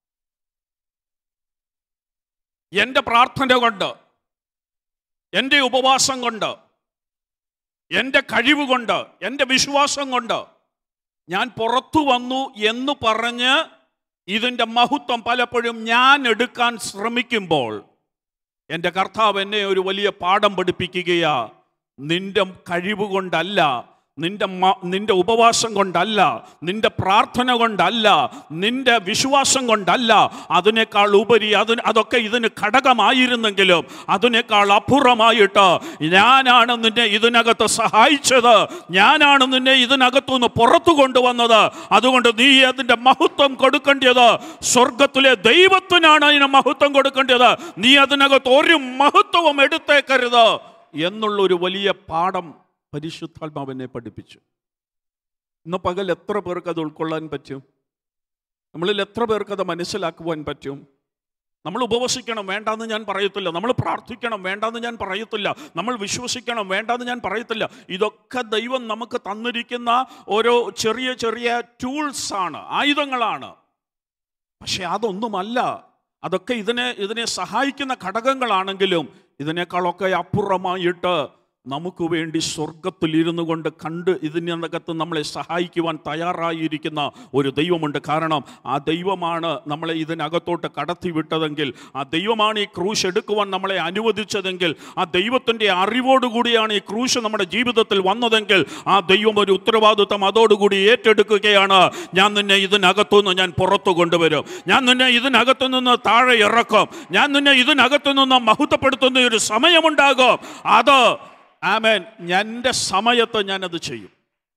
എൻ്റെ പ്രാർത്ഥന കൊണ്ട് എൻ്റെ ഉപവാസം കൊണ്ട് എൻ്റെ കഴിവ് കൊണ്ട് എൻ്റെ വിശ്വാസം കൊണ്ട് ഞാൻ പുറത്തു വന്നു എന്ന് പറഞ്ഞ് ഇതിൻ്റെ മഹത്വം പലപ്പോഴും ഞാൻ എടുക്കാൻ ശ്രമിക്കുമ്പോൾ എൻ്റെ കർത്താവ് എന്നെ ഒരു വലിയ പാഠം പഠിപ്പിക്കുകയാ നിന്റെ കഴിവ് കൊണ്ടല്ല നിന്റെ മ- നിന്റെ ഉപവാസം കൊണ്ടല്ല നിന്റെ പ്രാർത്ഥന കൊണ്ടല്ല നിന്റെ വിശ്വാസം കൊണ്ടല്ല അതിനേക്കാൾ ഉപരി അതിന് അതൊക്കെ ഇതിന് ഘടകമായിരുന്നെങ്കിലും അതിനേക്കാൾ അപ്പുറമായിട്ട് ഞാനാണ് നിന്നെ ഇതിനകത്ത് സഹായിച്ചത് ഞാനാണ് നിന്നെ ഇതിനകത്തുനിന്ന് പുറത്തു കൊണ്ടുവന്നത് അതുകൊണ്ട് നീ അതിൻ്റെ മഹത്വം കൊടുക്കേണ്ടത് സ്വർഗത്തിലെ ദൈവത്തിനാണ് അതിന് മഹത്വം കൊടുക്കേണ്ടത് നീ അതിനകത്ത് ഒരു മഹത്വവും എടുത്തേക്കരുത് എന്നുള്ള ഒരു വലിയ പാഠം പരിശുദ്ധാത്മാവിനെ പഠിപ്പിച്ചു ഇന്ന് പകൽ എത്ര പേർക്ക് അത് ഉൾക്കൊള്ളാൻ പറ്റും നമ്മളിൽ എത്ര പേർക്ക് അത് മനസ്സിലാക്കുവാൻ പറ്റും നമ്മൾ ഉപവസിക്കണം വേണ്ടാന്ന് ഞാൻ പറയത്തില്ല നമ്മൾ പ്രാർത്ഥിക്കണം വേണ്ടാന്ന് ഞാൻ പറയത്തില്ല നമ്മൾ വിശ്വസിക്കണം വേണ്ടാന്ന് ഞാൻ പറയത്തില്ല ഇതൊക്കെ ദൈവം നമുക്ക് തന്നിരിക്കുന്ന ഓരോ ചെറിയ ചെറിയ ടൂൾസ് ആണ് ആയുധങ്ങളാണ് പക്ഷെ അതൊന്നുമല്ല അതൊക്കെ ഇതിനെ ഇതിനെ സഹായിക്കുന്ന ഘടകങ്ങളാണെങ്കിലും ഇതിനേക്കാളൊക്കെ അപ്പുറമായിട്ട് നമുക്ക് വേണ്ടി സ്വർഗത്തിൽ ഇരുന്നു കൊണ്ട് കണ്ട് ഇതിനകത്ത് നമ്മളെ സഹായിക്കുവാൻ തയ്യാറായിരിക്കുന്ന ഒരു ദൈവമുണ്ട് കാരണം ആ ദൈവമാണ് നമ്മളെ ഇതിനകത്തോട്ട് കടത്തിവിട്ടതെങ്കിൽ ആ ദൈവമാണ് ഈ ക്രൂശ് എടുക്കുവാൻ നമ്മളെ അനുവദിച്ചതെങ്കിൽ ആ ദൈവത്തിൻ്റെ അറിവോടുകൂടിയാണ് ഈ ക്രൂശ് നമ്മുടെ ജീവിതത്തിൽ വന്നതെങ്കിൽ ആ ദൈവം ഒരു ഉത്തരവാദിത്വം അതോടുകൂടി ഏറ്റെടുക്കുകയാണ് ഞാൻ നിന്നെ ഇതിനകത്തുനിന്ന് ഞാൻ പുറത്തു കൊണ്ടുവരും ഞാൻ നിന്നെ ഇതിനകത്തു നിന്ന് താഴെ ഇറക്കും ഞാൻ നിന്നെ ഇതിനകത്തു നിന്ന് മഹത്വപ്പെടുത്തുന്ന ഒരു സമയമുണ്ടാകും അത് ആമേൻ എൻ്റെ സമയത്ത് ഞാനത് ചെയ്യും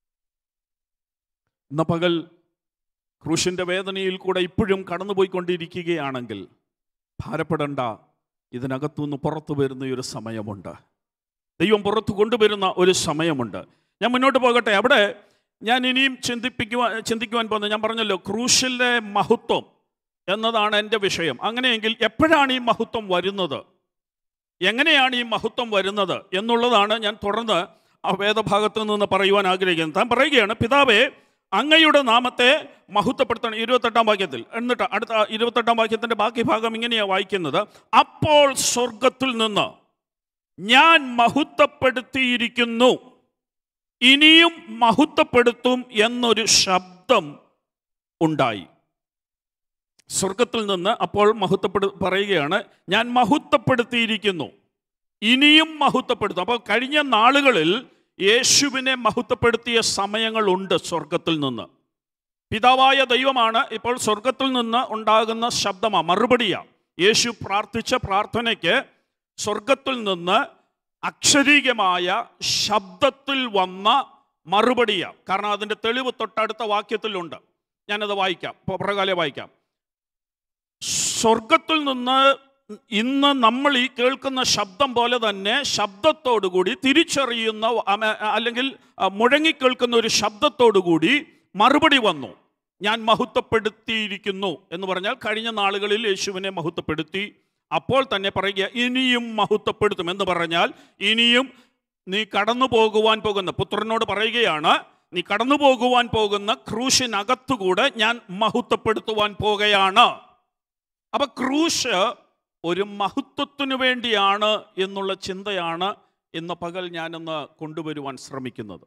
ഇന്ന് പകൽ ക്രൂശിൻ്റെ വേദനയിൽ കൂടെ ഇപ്പോഴും കടന്നുപോയിക്കൊണ്ടിരിക്കുകയാണെങ്കിൽ ഭാരപ്പെടണ്ട ഇതിനകത്തുനിന്ന് പുറത്തു വരുന്ന ഒരു സമയമുണ്ട് ദൈവം പുറത്തു കൊണ്ടുവരുന്ന ഒരു സമയമുണ്ട് ഞാൻ മുന്നോട്ട് പോകട്ടെ അവിടെ ഞാൻ ഇനിയും ചിന്തിപ്പിക്കുവാൻ ചിന്തിക്കുവാൻ പോകുന്നത് ഞാൻ പറഞ്ഞല്ലോ ക്രൂശിലെ മഹത്വം എന്നതാണ് എൻ്റെ വിഷയം അങ്ങനെയെങ്കിൽ എപ്പോഴാണ് ഈ മഹത്വം വരുന്നത് എങ്ങനെയാണ് ഈ മഹത്വം വരുന്നത് എന്നുള്ളതാണ് ഞാൻ തുടർന്ന് ആ വേദഭാഗത്ത് നിന്ന് പറയുവാൻ ആഗ്രഹിക്കുന്നത് താൻ പറയുകയാണ് പിതാവേ അങ്ങയുടെ നാമത്തെ മഹത്വപ്പെടുത്തണം ഇരുപത്തെട്ടാം വാക്യത്തിൽ എന്നിട്ട് അടുത്ത ഇരുപത്തെട്ടാം വാക്യത്തിൻ്റെ ബാക്കി ഭാഗം ഇങ്ങനെയാണ് വായിക്കുന്നത് അപ്പോൾ സ്വർഗത്തിൽ നിന്ന് ഞാൻ മഹത്വപ്പെടുത്തിയിരിക്കുന്നു ഇനിയും മഹത്വപ്പെടുത്തും എന്നൊരു ശബ്ദം ഉണ്ടായി സ്വർഗത്തിൽ നിന്ന് അപ്പോൾ മഹത്വപ്പെടു പറയുകയാണ് ഞാൻ മഹത്വപ്പെടുത്തിയിരിക്കുന്നു ഇനിയും മഹത്വപ്പെടുത്തും അപ്പോൾ കഴിഞ്ഞ നാളുകളിൽ യേശുവിനെ മഹത്വപ്പെടുത്തിയ സമയങ്ങളുണ്ട് സ്വർഗത്തിൽ നിന്ന് പിതാവായ ദൈവമാണ് ഇപ്പോൾ സ്വർഗത്തിൽ നിന്ന് ഉണ്ടാകുന്ന ശബ്ദമാണ് മറുപടിയാണ് യേശു പ്രാർത്ഥിച്ച പ്രാർത്ഥനയ്ക്ക് സ്വർഗത്തിൽ നിന്ന് അക്ഷരീകമായ ശബ്ദത്തിൽ വന്ന മറുപടിയാണ് കാരണം അതിൻ്റെ തെളിവ് തൊട്ടടുത്ത വാക്യത്തിലുണ്ട് ഞാനത് വായിക്കാം ഇപ്പോൾ പ്രകാലെ വായിക്കാം സ്വർഗത്തിൽ നിന്ന് ഇന്ന് നമ്മൾ ഈ കേൾക്കുന്ന ശബ്ദം പോലെ തന്നെ ശബ്ദത്തോടുകൂടി തിരിച്ചറിയുന്ന അമ- അല്ലെങ്കിൽ ആ, മുഴങ്ങിക്കേൾക്കുന്ന ഒരു ശബ്ദത്തോടുകൂടി മറുപടി വന്നു ഞാൻ മഹത്വപ്പെടുത്തിയിരിക്കുന്നു എന്ന് പറഞ്ഞാൽ കഴിഞ്ഞ നാളുകളിൽ യേശുവിനെ മഹത്വപ്പെടുത്തി അപ്പോൾ തന്നെ പറയുക ഇനിയും മഹത്വപ്പെടുത്തും എന്ന് പറഞ്ഞാൽ ഇനിയും നീ കടന്നു പോകുവാൻ പോകുന്ന പുത്രനോട് പറയുകയാണ് നീ കടന്നു പോകുവാൻ പോകുന്ന ക്രൂശിനകത്തുകൂടെ ഞാൻ മഹത്വപ്പെടുത്തുവാൻ പോകുകയാണ് അപ്പൊ ക്രൂശ് ഒരു മഹത്വത്തിനു വേണ്ടിയാണ് എന്നുള്ള ചിന്തയാണ് ഇന്ന് പകൽ ഞാനൊന്ന് കൊണ്ടുവരുവാൻ ശ്രമിക്കുന്നത്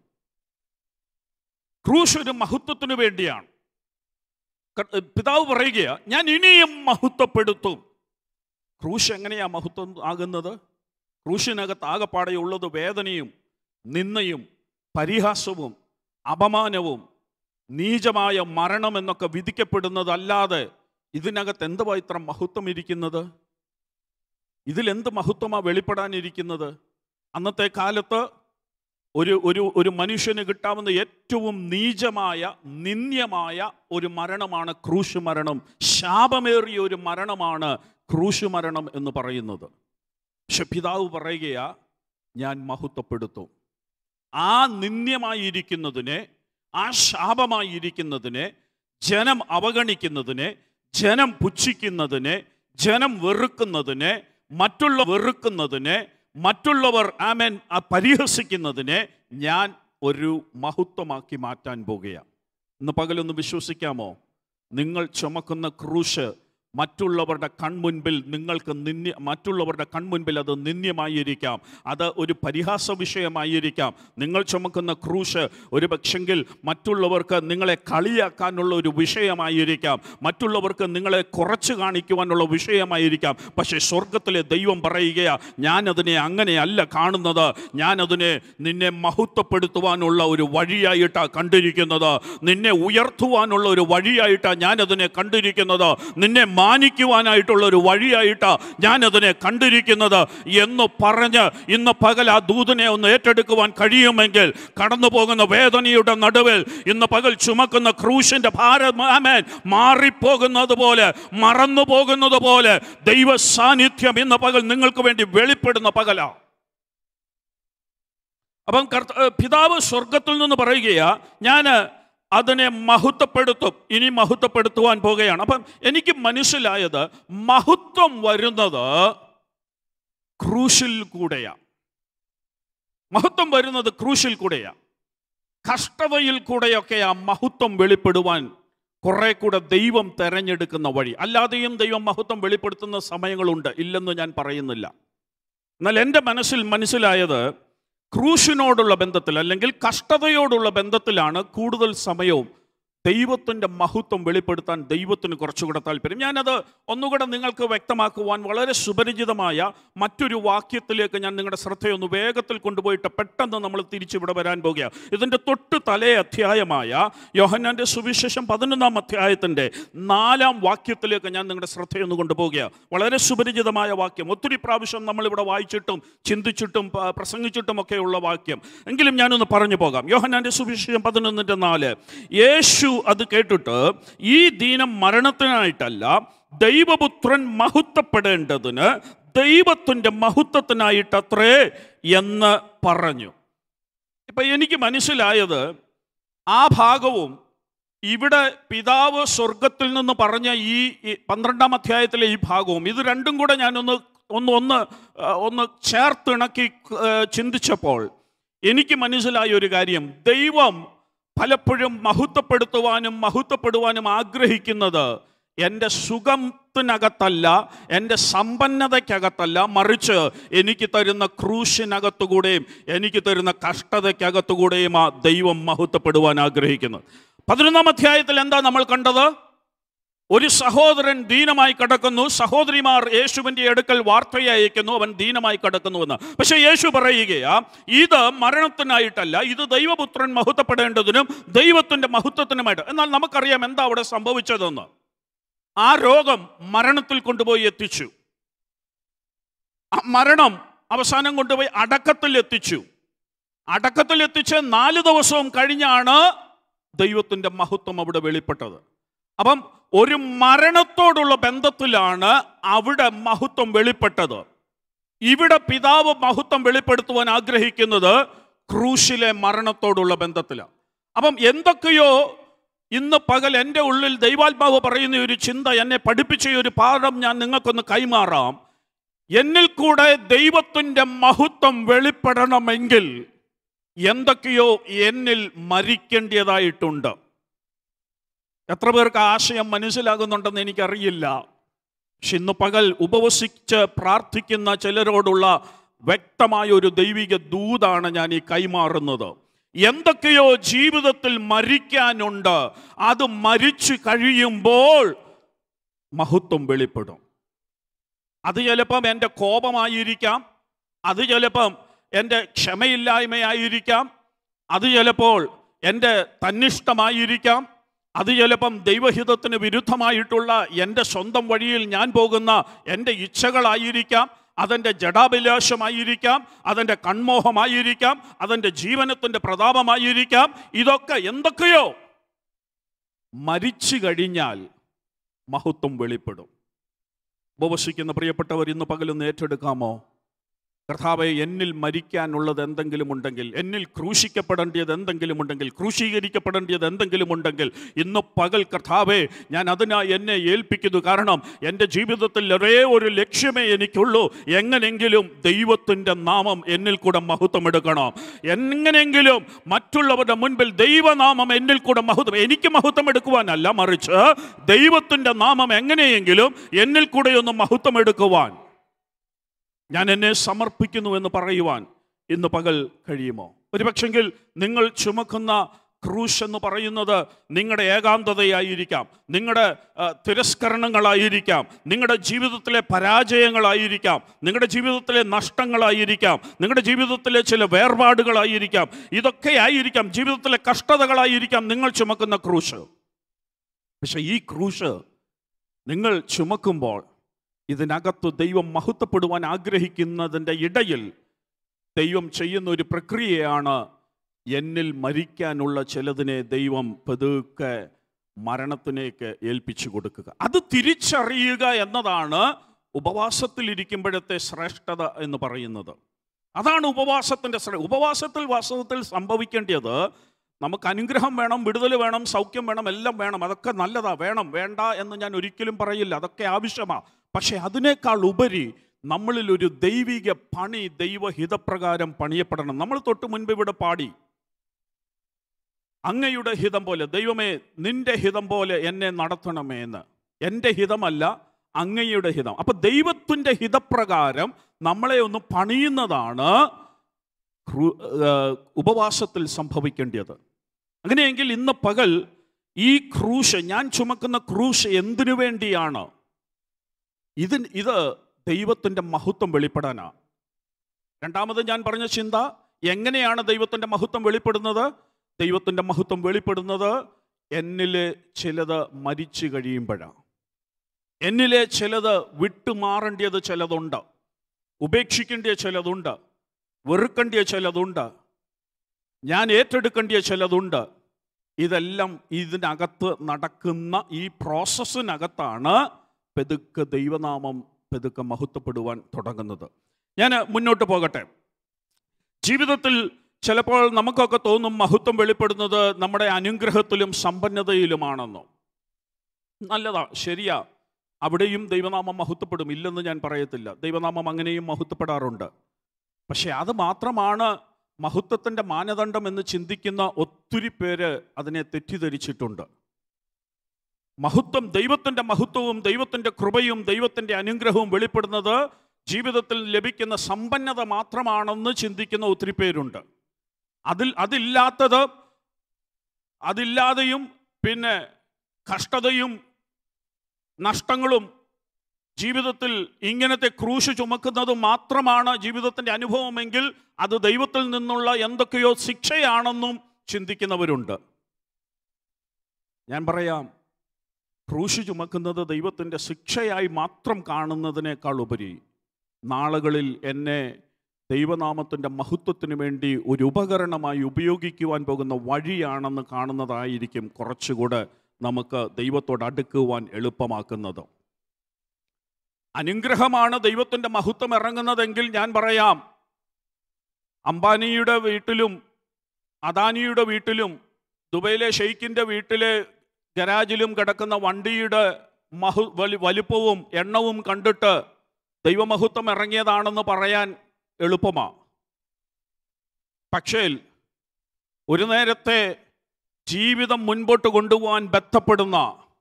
ക്രൂശ് ഒരു മഹത്വത്തിനു വേണ്ടിയാണ് ക- പിതാവ് പറയുക ഞാൻ ഇനിയും മഹത്വപ്പെടുത്തും ക്രൂശ് എങ്ങനെയാ മഹത്വം ആകുന്നത് ക്രൂശിനകത്ത് ആകപ്പാടെയുള്ളത് വേദനയും നിന്നയും പരിഹാസവും അപമാനവും നീചമായ മരണം എന്നൊക്കെ വിധിക്കപ്പെടുന്നതല്ലാതെ ഇതിനകത്ത് എന്തുവാ ഇത്ര മഹത്വം ഇരിക്കുന്നത് ഇതിലെന്ത് മഹത്വമാ വെളിപ്പെടാനിരിക്കുന്നത് അന്നത്തെ കാലത്ത് ഒരു ഒരു ഒരു മനുഷ്യന് കിട്ടാവുന്ന ഏറ്റവും നീചമായ നിന്ദ്യമായ ഒരു മരണമാണ് ക്രൂശ് മരണം ശാപമേറിയ ഒരു മരണമാണ് ക്രൂശ് മരണം എന്ന് പറയുന്നത് പക്ഷെ പിതാവ് പറയുകയാ ഞാൻ മഹത്വപ്പെടുത്തും ആ നിന്ദ്യമായിരിക്കുന്നതിനെ ആ ശാപമായിരിക്കുന്നതിനെ ജനം അവഗണിക്കുന്നതിനെ ജനം പുച്ഛിക്കുന്നതിനെ ജനം വെറുക്കുന്നതിനെ മറ്റുള്ള വെറുക്കുന്നതിനെ മറ്റുള്ളവർ ആമേൻ ആ പരിഹസിക്കുന്നതിനെ ഞാൻ ഒരു മഹത്വമാക്കി മാറ്റാൻ പോകുകയാണ് ഇന്ന് പകലൊന്ന് വിശ്വസിക്കാമോ നിങ്ങൾ ചുമക്കുന്ന ക്രൂശ് മറ്റുള്ളവരുടെ കൺമുൻപിൽ നിങ്ങൾക്ക് നിന്യ മറ്റുള്ളവരുടെ കൺമുൻപിൽ അത് നിന്ദ്യമായിരിക്കാം അത് ഒരു പരിഹാസ വിഷയമായിരിക്കാം നിങ്ങൾ ചുമക്കുന്ന ക്രൂശ് ഒരു പക്ഷെങ്കിൽ മറ്റുള്ളവർക്ക് നിങ്ങളെ കളിയാക്കാനുള്ള ഒരു വിഷയമായിരിക്കാം മറ്റുള്ളവർക്ക് നിങ്ങളെ കുറച്ച് കാണിക്കുവാനുള്ള വിഷയമായിരിക്കാം പക്ഷേ സ്വർഗത്തിലെ ദൈവം പറയുകയാ ഞാനതിനെ അങ്ങനെയല്ല കാണുന്നത് ഞാനതിനെ നിന്നെ മഹത്വപ്പെടുത്തുവാനുള്ള ഒരു വഴിയായിട്ടാണ് കണ്ടിരിക്കുന്നത് നിന്നെ ഉയർത്തുവാനുള്ള ഒരു വഴിയായിട്ടാണ് ഞാനതിനെ കണ്ടിരിക്കുന്നത് നിന്നെ മാനിക്കുവാനായിട്ടുള്ള ഒരു വഴിയായിട്ടാണ് ഞാനതിനെ കണ്ടിരിക്കുന്നത് എന്ന് പറഞ്ഞ് ഇന്ന് പകൽ ആ ദൂതനെ ഒന്ന് ഏറ്റെടുക്കുവാൻ കഴിയുമെങ്കിൽ കടന്നു പോകുന്ന വേദനയുടെ നടുവിൽ ഇന്ന് പകൽ ചുമക്കുന്ന ക്രൂശിന്റെ ഭാരമാമേൻ മാറിപ്പോകുന്നത് പോലെ മറന്നു പോകുന്നത് പോലെ ദൈവ സാന്നിധ്യം ഇന്ന് പകൽ നിങ്ങൾക്ക് വേണ്ടി വെളിപ്പെടുന്ന പകലാ അപ്പം കർത്ത ഏ, പിതാവ് സ്വർഗത്തിൽ നിന്ന് പറയുകയാ ഞാൻ അതിനെ മഹത്വപ്പെടുത്തും ഇനി മഹത്വപ്പെടുത്തുവാൻ പോകുകയാണ് അപ്പം എനിക്ക് മനസ്സിലായത് മഹത്വം വരുന്നത് ക്രൂശിൽ കൂടെയാ മഹത്വം വരുന്നത് ക്രൂശിൽ കൂടെയാ കഷ്ടതയിൽ കൂടെയൊക്കെ ആ മഹത്വം വെളിപ്പെടുവാൻ കുറെ കൂടെ ദൈവം തെരഞ്ഞെടുക്കുന്ന വഴി അല്ലാതെയും ദൈവം മഹത്വം വെളിപ്പെടുത്തുന്ന സമയങ്ങളുണ്ട് ഇല്ലെന്ന് ഞാൻ പറയുന്നില്ല എന്നാൽ എൻ്റെ മനസ്സിൽ മനസ്സിലായത് ക്രൂശിനോടുള്ള ബന്ധത്തിൽ അല്ലെങ്കിൽ കഷ്ടതയോടുള്ള ബന്ധത്തിലാണ് കൂടുതൽ സമയവും ദൈവത്തിൻ്റെ മഹത്വം വെളിപ്പെടുത്താൻ ദൈവത്തിന് കുറച്ചുകൂടെ താല്പര്യം ഞാനത് ഒന്നുകൂടെ നിങ്ങൾക്ക് വ്യക്തമാക്കുവാൻ വളരെ സുപരിചിതമായ മറ്റൊരു വാക്യത്തിലേക്ക് ഞാൻ നിങ്ങളുടെ ശ്രദ്ധയൊന്ന് വേഗത്തിൽ കൊണ്ടുപോയിട്ട് പെട്ടെന്ന് നമ്മൾ തിരിച്ചിവിടെ വരാൻ പോകുകയാണ് ഇതിൻ്റെ തൊട്ട് തലേ അധ്യായമായ യോഹന്നാൻ്റെ സുവിശേഷം പതിനൊന്നാം അധ്യായത്തിൻ്റെ നാലാം വാക്യത്തിലേക്ക് ഞാൻ നിങ്ങളുടെ ശ്രദ്ധയൊന്ന് കൊണ്ടുപോവുകയാണ് വളരെ സുപരിചിതമായ വാക്യം ഒത്തിരി പ്രാവശ്യം നമ്മളിവിടെ വായിച്ചിട്ടും ചിന്തിച്ചിട്ടും പ- പ്രസംഗിച്ചിട്ടും ഒക്കെയുള്ള വാക്യം എങ്കിലും ഞാനൊന്ന് പറഞ്ഞു പോകാം യോഹന്നാൻ്റെ സുവിശേഷം പതിനൊന്നിൻ്റെ നാല് യേശു അത് കേട്ടിട്ട് ഈ ദീനം മരണത്തിനായിട്ടല്ല ദൈവപുത്രൻ മഹത്വപ്പെടേണ്ടതിന് ദൈവത്തിൻ്റെ മഹത്വത്തിനായിട്ടത്രേ എന്ന് പറഞ്ഞു ഇപ്പൊ എനിക്ക് മനസ്സിലായത് ആ ഭാഗവും ഇവിടെ പിതാവ് സ്വർഗത്തിൽ നിന്ന് പറഞ്ഞ ഈ ഈ പന്ത്രണ്ടാം അധ്യായത്തിലെ ഈ ഭാഗവും ഇത് രണ്ടും കൂടെ ഞാനൊന്ന് ഒന്ന് ഒന്ന് ആ, ഒന്ന് ചേർത്തിണക്കി ആ, ചിന്തിച്ചപ്പോൾ എനിക്ക് മനസ്സിലായ ഒരു കാര്യം ദൈവം പലപ്പോഴും മഹത്വപ്പെടുത്തുവാനും മഹത്വപ്പെടുവാനും ആഗ്രഹിക്കുന്നത് എൻ്റെ സുഖത്തിനകത്തല്ല എൻ്റെ സമ്പന്നതയ്ക്കകത്തല്ല മറിച്ച് എനിക്ക് തരുന്ന ക്രൂശിനകത്തുകൂടെയും എനിക്ക് തരുന്ന കഷ്ടതയ്ക്കകത്തുകൂടെയും ആ ദൈവം മഹത്വപ്പെടുവാൻ ആഗ്രഹിക്കുന്നത് പതിനൊന്നാം അധ്യായത്തിൽ എന്താ നമ്മൾ കണ്ടത് ഒരു സഹോദരൻ ദീനമായി കിടക്കുന്നു സഹോദരിമാർ യേശുവിൻ്റെ അടുക്കൽ വാർത്തയെ അയക്കുന്നു അവൻ ദീനമായി കിടക്കുന്നുവെന്ന് പക്ഷെ യേശു പറയുകയാ ഇത് മരണത്തിനായിട്ടല്ല ഇത് ദൈവപുത്രൻ മഹത്വപ്പെടേണ്ടതിനും ദൈവത്തിൻ്റെ മഹത്വത്തിനുമായിട്ട് എന്നാൽ നമുക്കറിയാം എന്താ അവിടെ സംഭവിച്ചതെന്ന് ആ രോഗം മരണത്തിൽ കൊണ്ടുപോയി എത്തിച്ചു ആ മരണം അവസാനം കൊണ്ടുപോയി അടക്കത്തിൽ എത്തിച്ചു അടക്കത്തിൽ എത്തിച്ച് നാല് ദിവസവും കഴിഞ്ഞാണ് ദൈവത്തിൻ്റെ മഹത്വം അവിടെ വെളിപ്പെട്ടത് അപ്പം ഒരു മരണത്തോടുള്ള ബന്ധത്തിലാണ് അവിടെ മഹത്വം വെളിപ്പെട്ടത് ഇവിടെ പിതാവ് മഹത്വം വെളിപ്പെടുത്തുവാൻ ആഗ്രഹിക്കുന്നത് ക്രൂശിലെ മരണത്തോടുള്ള ബന്ധത്തിലാണ് അപ്പം എന്തൊക്കെയോ ഇന്ന് പകൽ എൻ്റെ ഉള്ളിൽ ദൈവാത്മാവ് പറയുന്ന ഒരു ചിന്ത എന്നെ പഠിപ്പിച്ച ഈ ഒരു പാഠം ഞാൻ നിങ്ങൾക്കൊന്ന് കൈമാറാം എന്നിൽ കൂടെ ദൈവത്തിൻ്റെ മഹത്വം വെളിപ്പെടണമെങ്കിൽ എന്തൊക്കെയോ എന്നിൽ മരിക്കേണ്ടതായിട്ടുണ്ട് എത്ര പേർക്ക് ആശയം മനസ്സിലാകുന്നുണ്ടെന്ന് എനിക്കറിയില്ല പക്ഷെ ഇന്ന് പകൽ ഉപവസിച്ച് പ്രാർത്ഥിക്കുന്ന ചിലരോടുള്ള വ്യക്തമായ ഒരു ദൈവിക ദൂതാണ് ഞാൻ ഈ കൈമാറുന്നത് എന്തൊക്കെയോ ജീവിതത്തിൽ മരിക്കാനുണ്ട് അത് മരിച്ചു കഴിയുമ്പോൾ മഹത്വം വെളിപ്പെടും അത് ചിലപ്പം എൻ്റെ കോപമായിരിക്കാം അത് ചിലപ്പം എൻ്റെ ക്ഷമയില്ലായ്മയായിരിക്കാം അത് ചിലപ്പോൾ എൻ്റെ തന്നിഷ്ടമായിരിക്കാം അത് ചിലപ്പം ദൈവഹിതത്തിന് വിരുദ്ധമായിട്ടുള്ള എൻ്റെ സ്വന്തം വഴിയിൽ ഞാൻ പോകുന്ന എൻ്റെ ഇച്ഛകളായിരിക്കാം അതെൻ്റെ ജഡാഭിലാഷമായിരിക്കാം അതെൻ്റെ കൺമോഹമായിരിക്കാം അതെൻ്റെ ജീവനത്തിൻ്റെ പ്രതാപമായിരിക്കാം ഇതൊക്കെ എന്തൊക്കെയോ മരിച്ചു കഴിഞ്ഞാൽ മഹത്വം വെളിപ്പെടും ഉപവസിക്കുന്ന പ്രിയപ്പെട്ടവർ ഇന്ന് പകലൊന്ന് ഏറ്റെടുക്കാമോ കർത്താവെ എന്നിൽ മരിക്കാനുള്ളത് എന്തെങ്കിലും ഉണ്ടെങ്കിൽ എന്നിൽ ക്രൂശിക്കപ്പെടേണ്ടത് എന്തെങ്കിലും ഉണ്ടെങ്കിൽ ക്രൂശീകരിക്കപ്പെടേണ്ടത് എന്തെങ്കിലും ഉണ്ടെങ്കിൽ ഇന്ന് പകൽ കർത്താവെ ഞാൻ അതിനായി എന്നെ ഏൽപ്പിക്കുന്നു കാരണം എൻ്റെ ജീവിതത്തിൽ ഒരേ ഒരു ലക്ഷ്യമേ എനിക്കുള്ളൂ എങ്ങനെങ്കിലും ദൈവത്തിൻ്റെ നാമം എന്നിൽ കൂടെ മഹത്വം എടുക്കണം എങ്ങനെയെങ്കിലും മറ്റുള്ളവരുടെ മുൻപിൽ ദൈവനാമം എന്നിൽ കൂടെ മഹത്വം എനിക്ക് മഹത്വം എടുക്കുവാനല്ല മറിച്ച് ദൈവത്തിൻ്റെ നാമം എങ്ങനെയെങ്കിലും എന്നിൽ കൂടെ ഒന്ന് മഹത്വം എടുക്കുവാൻ ഞാൻ എന്നെ സമർപ്പിക്കുന്നു എന്ന് പറയുവാൻ ഇന്ന് പകൽ കഴിയുമോ ഒരുപക്ഷെങ്കിൽ നിങ്ങൾ ചുമക്കുന്ന ക്രൂശ് എന്ന് പറയുന്നത് നിങ്ങളുടെ ഏകാന്തതയായിരിക്കാം നിങ്ങളുടെ ആ, തിരസ്കരണങ്ങളായിരിക്കാം നിങ്ങളുടെ ജീവിതത്തിലെ പരാജയങ്ങളായിരിക്കാം നിങ്ങളുടെ ജീവിതത്തിലെ നഷ്ടങ്ങളായിരിക്കാം നിങ്ങളുടെ ജീവിതത്തിലെ ചില വേർപാടുകളായിരിക്കാം ഇതൊക്കെ ആയിരിക്കാം ജീവിതത്തിലെ കഷ്ടതകളായിരിക്കാം നിങ്ങൾ ചുമക്കുന്ന ക്രൂശ് പക്ഷെ ഈ ക്രൂശ് നിങ്ങൾ ചുമക്കുമ്പോൾ ഇതിനകത്ത് ദൈവം മഹത്വപ്പെടുവാൻ ആഗ്രഹിക്കുന്നതിൻ്റെ ഇടയിൽ ദൈവം ചെയ്യുന്ന ഒരു പ്രക്രിയയാണ് എന്നിൽ മരിക്കാനുള്ള ചിലതിനെ ദൈവം പതുക്കെ മരണത്തിലേക്ക് ഏൽപ്പിച്ചു കൊടുക്കുക അത് തിരിച്ചറിയുക എന്നതാണ് ഉപവാസത്തിലിരിക്കുമ്പോഴത്തെ ശ്രേഷ്ഠത എന്ന് പറയുന്നത് അതാണ് ഉപവാസത്തിൻ്റെ ശ്രേ ഉപവാസത്തിൽ വാസ്തവത്തിൽ സംഭവിക്കേണ്ടത് നമുക്ക് അനുഗ്രഹം വേണം വിടുതൽ വേണം സൗഖ്യം വേണം എല്ലാം വേണം അതൊക്കെ നല്ലതാ വേണം വേണ്ട എന്ന് ഞാൻ ഒരിക്കലും പറയില്ല അതൊക്കെ ആവശ്യമാണ് പക്ഷെ അതിനേക്കാൾ ഉപരി നമ്മളിൽ ഒരു ദൈവിക പണി ദൈവഹിതപ്രകാരം പണിയപ്പെടണം നമ്മൾ തൊട്ട് മുൻപ് ഇവിടെ പാടി അങ്ങയുടെ ഹിതം പോലെ ദൈവമേ നിന്റെ ഹിതം പോലെ എന്നെ നടത്തണമേ എന്ന് എൻ്റെ ഹിതമല്ല അങ്ങയുടെ ഹിതം അപ്പൊ ദൈവത്തിൻ്റെ ഹിതപ്രകാരം നമ്മളെ ഒന്ന് പണിയുന്നതാണ് ക്രൂ- ആ, ഉപവാസത്തിൽ സംഭവിക്കേണ്ടത് അങ്ങനെയെങ്കിൽ ഇന്ന് പകൽ ഈ ക്രൂശ് ഞാൻ ചുമക്കുന്ന ക്രൂശ് എന്തിനു വേണ്ടിയാണ് ഇത് ഇത് ദൈവത്തിൻ്റെ മഹത്വം വെളിപ്പെടാനാ രണ്ടാമത് ഞാൻ പറഞ്ഞ ചിന്ത എങ്ങനെയാണ് ദൈവത്തിൻ്റെ മഹത്വം വെളിപ്പെടുന്നത് ദൈവത്തിൻ്റെ മഹത്വം വെളിപ്പെടുന്നത് എന്നിലെ ചിലത് മരിച്ചു കഴിയുമ്പോഴാണ് എന്നിലെ ചിലത് വിട്ടുമാറേണ്ടത് ചിലതുണ്ട് ഉപേക്ഷിക്കേണ്ട ചിലതുണ്ട് വെറുക്കേണ്ട ചിലതുണ്ട് ഞാൻ ഏറ്റെടുക്കേണ്ട ചിലതുണ്ട് ഇതെല്ലാം ഇതിനകത്ത് നടക്കുന്ന ഈ പ്രോസസ്സിനകത്താണ് പെതുക്കെ ദൈവനാമം പെതുക്കെ മഹത്വപ്പെടുവാൻ തുടങ്ങുന്നത് ഞാൻ മുന്നോട്ട് പോകട്ടെ ജീവിതത്തിൽ ചിലപ്പോൾ നമുക്കൊക്കെ തോന്നും മഹത്വം വെളിപ്പെടുന്നത് നമ്മുടെ അനുഗ്രഹത്തിലും സമ്പന്നതയിലുമാണെന്നോ നല്ലതാ ശരിയാ അവിടെയും ദൈവനാമം മഹത്വപ്പെടും ഇല്ലെന്ന് ഞാൻ പറയത്തില്ല ദൈവനാമം അങ്ങനെയും മഹത്വപ്പെടാറുണ്ട് പക്ഷെ അത് മാത്രമാണ് മഹത്വത്തിൻ്റെ മാനദണ്ഡം എന്ന് ചിന്തിക്കുന്ന ഒത്തിരി പേര് അതിനെ തെറ്റിദ്ധരിച്ചിട്ടുണ്ട് മഹത്വം ദൈവത്തിൻ്റെ മഹത്വവും ദൈവത്തിൻ്റെ കൃപയും ദൈവത്തിൻ്റെ അനുഗ്രഹവും വെളിപ്പെടുന്നത് ജീവിതത്തിൽ ലഭിക്കുന്ന സമ്പന്നത മാത്രമാണെന്ന് ചിന്തിക്കുന്ന ഒത്തിരി പേരുണ്ട് അതിൽ അതില്ലാത്തത് അതില്ലാതെയും പിന്നെ കഷ്ടതയും നഷ്ടങ്ങളും ജീവിതത്തിൽ ഇങ്ങനത്തെ ക്രൂശ് ചുമക്കുന്നത് മാത്രമാണ് ജീവിതത്തിൻ്റെ അനുഭവമെങ്കിൽ അത് ദൈവത്തിൽ നിന്നുള്ള എന്തൊക്കെയോ ശിക്ഷയാണെന്നും ചിന്തിക്കുന്നവരുണ്ട് ഞാൻ പറയാം ക്രൂശ് ചുമക്കുന്നത് ദൈവത്തിൻ്റെ ശിക്ഷയായി മാത്രം കാണുന്നതിനേക്കാൾ ഉപരി നാളുകളിൽ എന്നെ ദൈവനാമത്തിൻ്റെ മഹത്വത്തിന് വേണ്ടി ഒരു ഉപകരണമായി ഉപയോഗിക്കുവാൻ പോകുന്ന വഴിയാണെന്ന് കാണുന്നതായിരിക്കും കുറച്ചുകൂടെ നമുക്ക് ദൈവത്തോട് അടുക്കുവാൻ എളുപ്പമാക്കുന്നത് അനുഗ്രഹമാണ് ദൈവത്തിൻ്റെ മഹത്വം ഇറങ്ങുന്നതെങ്കിൽ ഞാൻ പറയാം അംബാനിയുടെ വീട്ടിലും അദാനിയുടെ വീട്ടിലും ദുബൈയിലെ ഷെയ്ഖിൻ്റെ വീട്ടിലെ ഗരാജിലും കിടക്കുന്ന വണ്ടിയുടെ മഹു വലി വലിപ്പവും എണ്ണവും കണ്ടിട്ട് ദൈവമഹത്വം ഇറങ്ങിയതാണെന്ന് പറയാൻ എളുപ്പമാണ് പക്ഷേ ഒരു നേരത്തെ ജീവിതം മുൻപോട്ട് കൊണ്ടുപോകാൻ ബന്ധപ്പെടുന്ന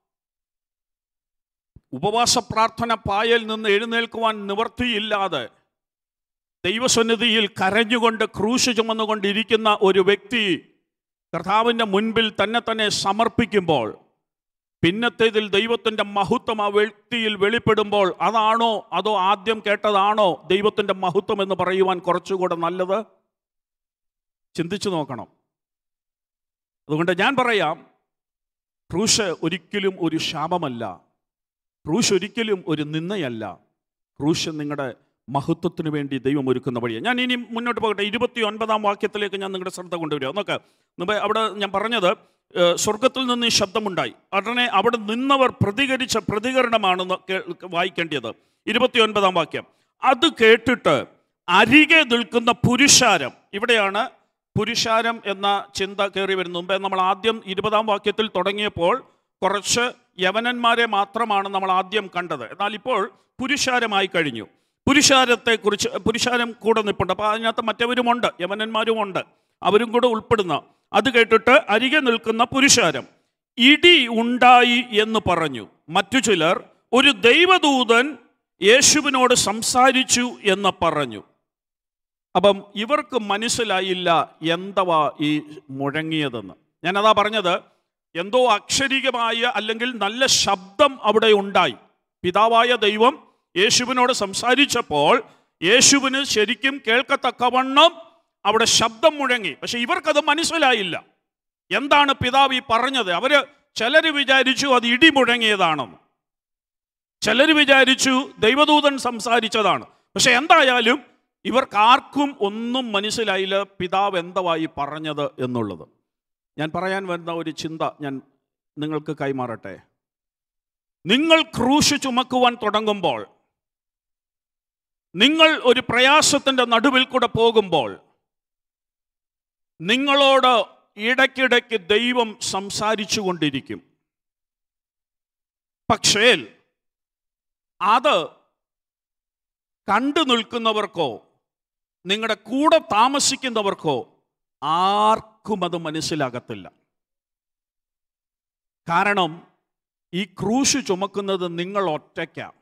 ഉപവാസ പ്രാർത്ഥന പായൽ നിന്ന് എഴുന്നേൽക്കുവാൻ നിവർത്തിയില്ലാതെ ദൈവസന്നിധിയിൽ കരഞ്ഞുകൊണ്ട് ക്രൂശ് ചുമന്നുകൊണ്ടിരിക്കുന്ന ഒരു വ്യക്തി കർത്താവിൻ്റെ മുൻപിൽ തന്നെ തന്നെ സമർപ്പിക്കുമ്പോൾ പിന്നത്തേതിൽ ദൈവത്തിൻ്റെ മഹത്വം ആ വ്യക്തിയിൽ വെളിപ്പെടുമ്പോൾ അതാണോ അതോ ആദ്യം കേട്ടതാണോ ദൈവത്തിൻ്റെ മഹത്വം എന്ന് പറയുവാൻ കുറച്ചുകൂടെ നല്ലത് ചിന്തിച്ചു നോക്കണം അതുകൊണ്ട് ഞാൻ പറയാം ക്രൂശ് ഒരിക്കലും ഒരു ശാപമല്ല ക്രൂശ് ഒരിക്കലും ഒരു നിന്നയല്ല ക്രൂശ് നിങ്ങളുടെ മഹത്വത്തിന് വേണ്ടി ദൈവം ഒരുക്കുന്ന വഴിയാണ് ഞാൻ ഇനി മുന്നോട്ട് പോകട്ടെ ഇരുപത്തി ഒൻപതാം വാക്യത്തിലേക്ക് ഞാൻ നിങ്ങളുടെ ശ്രദ്ധ കൊണ്ടുവരിക നോക്ക് മുമ്പ് അവിടെ ഞാൻ പറഞ്ഞത് ഏഹ്, സ്വർഗത്തിൽ നിന്ന് ഈ ശബ്ദമുണ്ടായി ഉടനെ അവിടെ നിന്നവർ പ്രതികരിച്ച പ്രതികരണമാണ് കേ- വായിക്കേണ്ടത് ഇരുപത്തി ഒൻപതാം വാക്യം അത് കേട്ടിട്ട് അരികെ നിൽക്കുന്ന പുരുഷാരം ഇവിടെയാണ് പുരുഷാരം എന്ന ചിന്ത കയറി വരുന്ന മുമ്പേ നമ്മൾ ആദ്യം ഇരുപതാം വാക്യത്തിൽ തുടങ്ങിയപ്പോൾ കുറച്ച് യവനന്മാരെ മാത്രമാണ് നമ്മൾ ആദ്യം കണ്ടത് എന്നാൽ ഇപ്പോൾ പുരുഷാരമായി കഴിഞ്ഞു പുരുഷാരത്തെക്കുറിച്ച് പുരുഷാരം കൂടെ നിൽപ്പുണ്ട് അപ്പോൾ അതിനകത്ത് മറ്റവരുമുണ്ട് യവനന്മാരുമുണ്ട് അവരും കൂടെ ഉൾപ്പെടുന്ന അത് കേട്ടിട്ട് അരികെ നിൽക്കുന്ന പുരുഷാരം ഇടി ഉണ്ടായി എന്ന് പറഞ്ഞു മറ്റു ചിലർ ഒരു ദൈവദൂതൻ യേശുവിനോട് സംസാരിച്ചു എന്ന് പറഞ്ഞു അപ്പം ഇവർക്ക് മനസ്സിലായില്ല എന്തവാ ഈ മുഴങ്ങിയതെന്ന് ഞാനതാ പറഞ്ഞത് എന്തോ അക്ഷരികമായ അല്ലെങ്കിൽ നല്ല ശബ്ദം അവിടെ ഉണ്ടായി പിതാവായ ദൈവം യേശുവിനോട് സംസാരിച്ചപ്പോൾ യേശുവിന് ശരിക്കും കേൾക്കത്തക്കവണ്ണം അവിടെ ശബ്ദം മുഴങ്ങി പക്ഷെ ഇവർക്കത് മനസ്സിലായില്ല എന്താണ് പിതാവ് ഈ പറഞ്ഞത് അവര് ചിലർ വിചാരിച്ചു അത് ഇടി മുഴങ്ങിയതാണെന്ന് ചിലർ വിചാരിച്ചു ദൈവദൂതൻ സംസാരിച്ചതാണ് പക്ഷെ എന്തായാലും ഇവർക്കാർക്കും ഒന്നും മനസ്സിലായില്ല പിതാവ് എന്തവായി പറഞ്ഞത് എന്നുള്ളത് ഞാൻ പറയാൻ വരുന്ന ഒരു ചിന്ത ഞാൻ നിങ്ങൾക്ക് കൈമാറട്ടെ നിങ്ങൾ ക്രൂശ് ചുമക്കുവാൻ തുടങ്ങുമ്പോൾ നിങ്ങൾ ഒരു പ്രയാസത്തിൻ്റെ നടുവിൽ കൂടെ പോകുമ്പോൾ നിങ്ങളോട് ഇടയ്ക്കിടയ്ക്ക് ദൈവം സംസാരിച്ചു കൊണ്ടിരിക്കും പക്ഷേ അത് കണ്ടു നിൽക്കുന്നവർക്കോ നിങ്ങളുടെ കൂടെ താമസിക്കുന്നവർക്കോ ആർക്കും അത് മനസ്സിലാകത്തില്ല കാരണം ഈ ക്രൂശ് ചുമക്കുന്നത് നിങ്ങൾ ഒറ്റയ്ക്കാണ്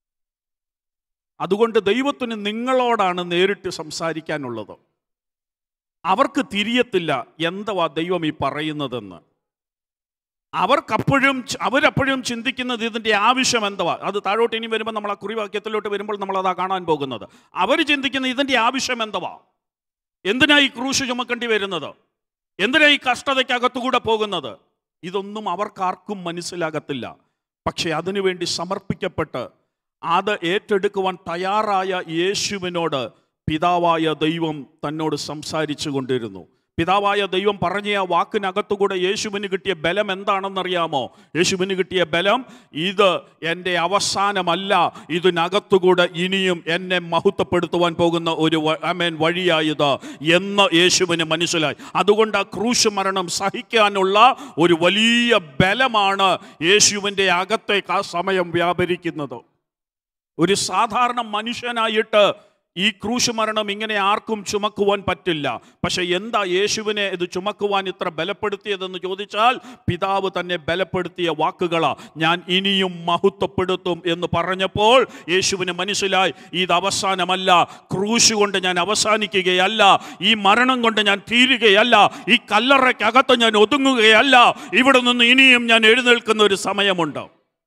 അതുകൊണ്ട് ദൈവത്തിന് നിങ്ങളോടാണ് നേരിട്ട് സംസാരിക്കാനുള്ളത് അവർക്ക് തിരിയത്തില്ല എന്തവാ ദൈവം ഈ പറയുന്നതെന്ന് അവർക്കപ്പോഴും അവരപ്പോഴും ചിന്തിക്കുന്നത് ഇതിൻ്റെ ആവശ്യം എന്തുവാ അത് താഴോട്ട് ഇനി വരുമ്പോൾ നമ്മൾ ആ കുറിവാക്യത്തിലോട്ട് വരുമ്പോൾ നമ്മൾ അതാ കാണാൻ പോകുന്നത് അവർ ചിന്തിക്കുന്ന ഇതിൻ്റെ ആവശ്യം എന്തുവാ എന്തിനാ ഈ ക്രൂശ് ചുമക്കേണ്ടി വരുന്നത് എന്തിനാ ഈ കഷ്ടതയ്ക്കകത്തുകൂടെ പോകുന്നത് ഇതൊന്നും അവർക്കാർക്കും മനസ്സിലാകത്തില്ല പക്ഷെ അതിനുവേണ്ടി സമർപ്പിക്കപ്പെട്ട് അത് ഏറ്റെടുക്കുവാൻ തയ്യാറായ യേശുവിനോട് പിതാവായ ദൈവം തന്നോട് സംസാരിച്ചു കൊണ്ടിരുന്നു പിതാവായ ദൈവം പറഞ്ഞ ആ വാക്കിനകത്തുകൂടെ യേശുവിന് കിട്ടിയ ബലം എന്താണെന്നറിയാമോ യേശുവിന് കിട്ടിയ ബലം ഇത് എൻ്റെ അവസാനമല്ല ഇതിനകത്തുകൂടെ ഇനിയും എന്നെ മഹത്വപ്പെടുത്തുവാൻ പോകുന്ന ഒരു അമേൻ വഴിയായത് എന്ന് യേശുവിന് മനസ്സിലായി അതുകൊണ്ട് ആ ക്രൂശ് മരണം സഹിക്കാനുള്ള ഒരു വലിയ ബലമാണ് യേശുവിൻ്റെ അകത്തേക്ക് ആ സമയം വ്യാപരിക്കുന്നത് ഒരു സാധാരണ മനുഷ്യനായിട്ട് ഈ ക്രൂശ് മരണം ഇങ്ങനെ ആർക്കും ചുമക്കുവാൻ പറ്റില്ല പക്ഷെ എന്താ യേശുവിനെ ഇത് ചുമക്കുവാൻ ഇത്ര ബലപ്പെടുത്തിയതെന്ന് ചോദിച്ചാൽ പിതാവ് തന്നെ ബലപ്പെടുത്തിയ വാക്കുകളാ ഞാൻ ഇനിയും മഹത്വപ്പെടുത്തും എന്ന് പറഞ്ഞപ്പോൾ യേശുവിന് മനസ്സിലായി ഇത് അവസാനമല്ല ക്രൂശ് കൊണ്ട് ഞാൻ അവസാനിക്കുകയല്ല ഈ മരണം കൊണ്ട് ഞാൻ തീരുകയല്ല ഈ കല്ലറയ്ക്കകത്ത് ഞാൻ ഒതുങ്ങുകയല്ല ഇവിടെ നിന്ന് ഇനിയും ഞാൻ എഴുന്നേൽക്കുന്ന ഒരു സമയമുണ്ട്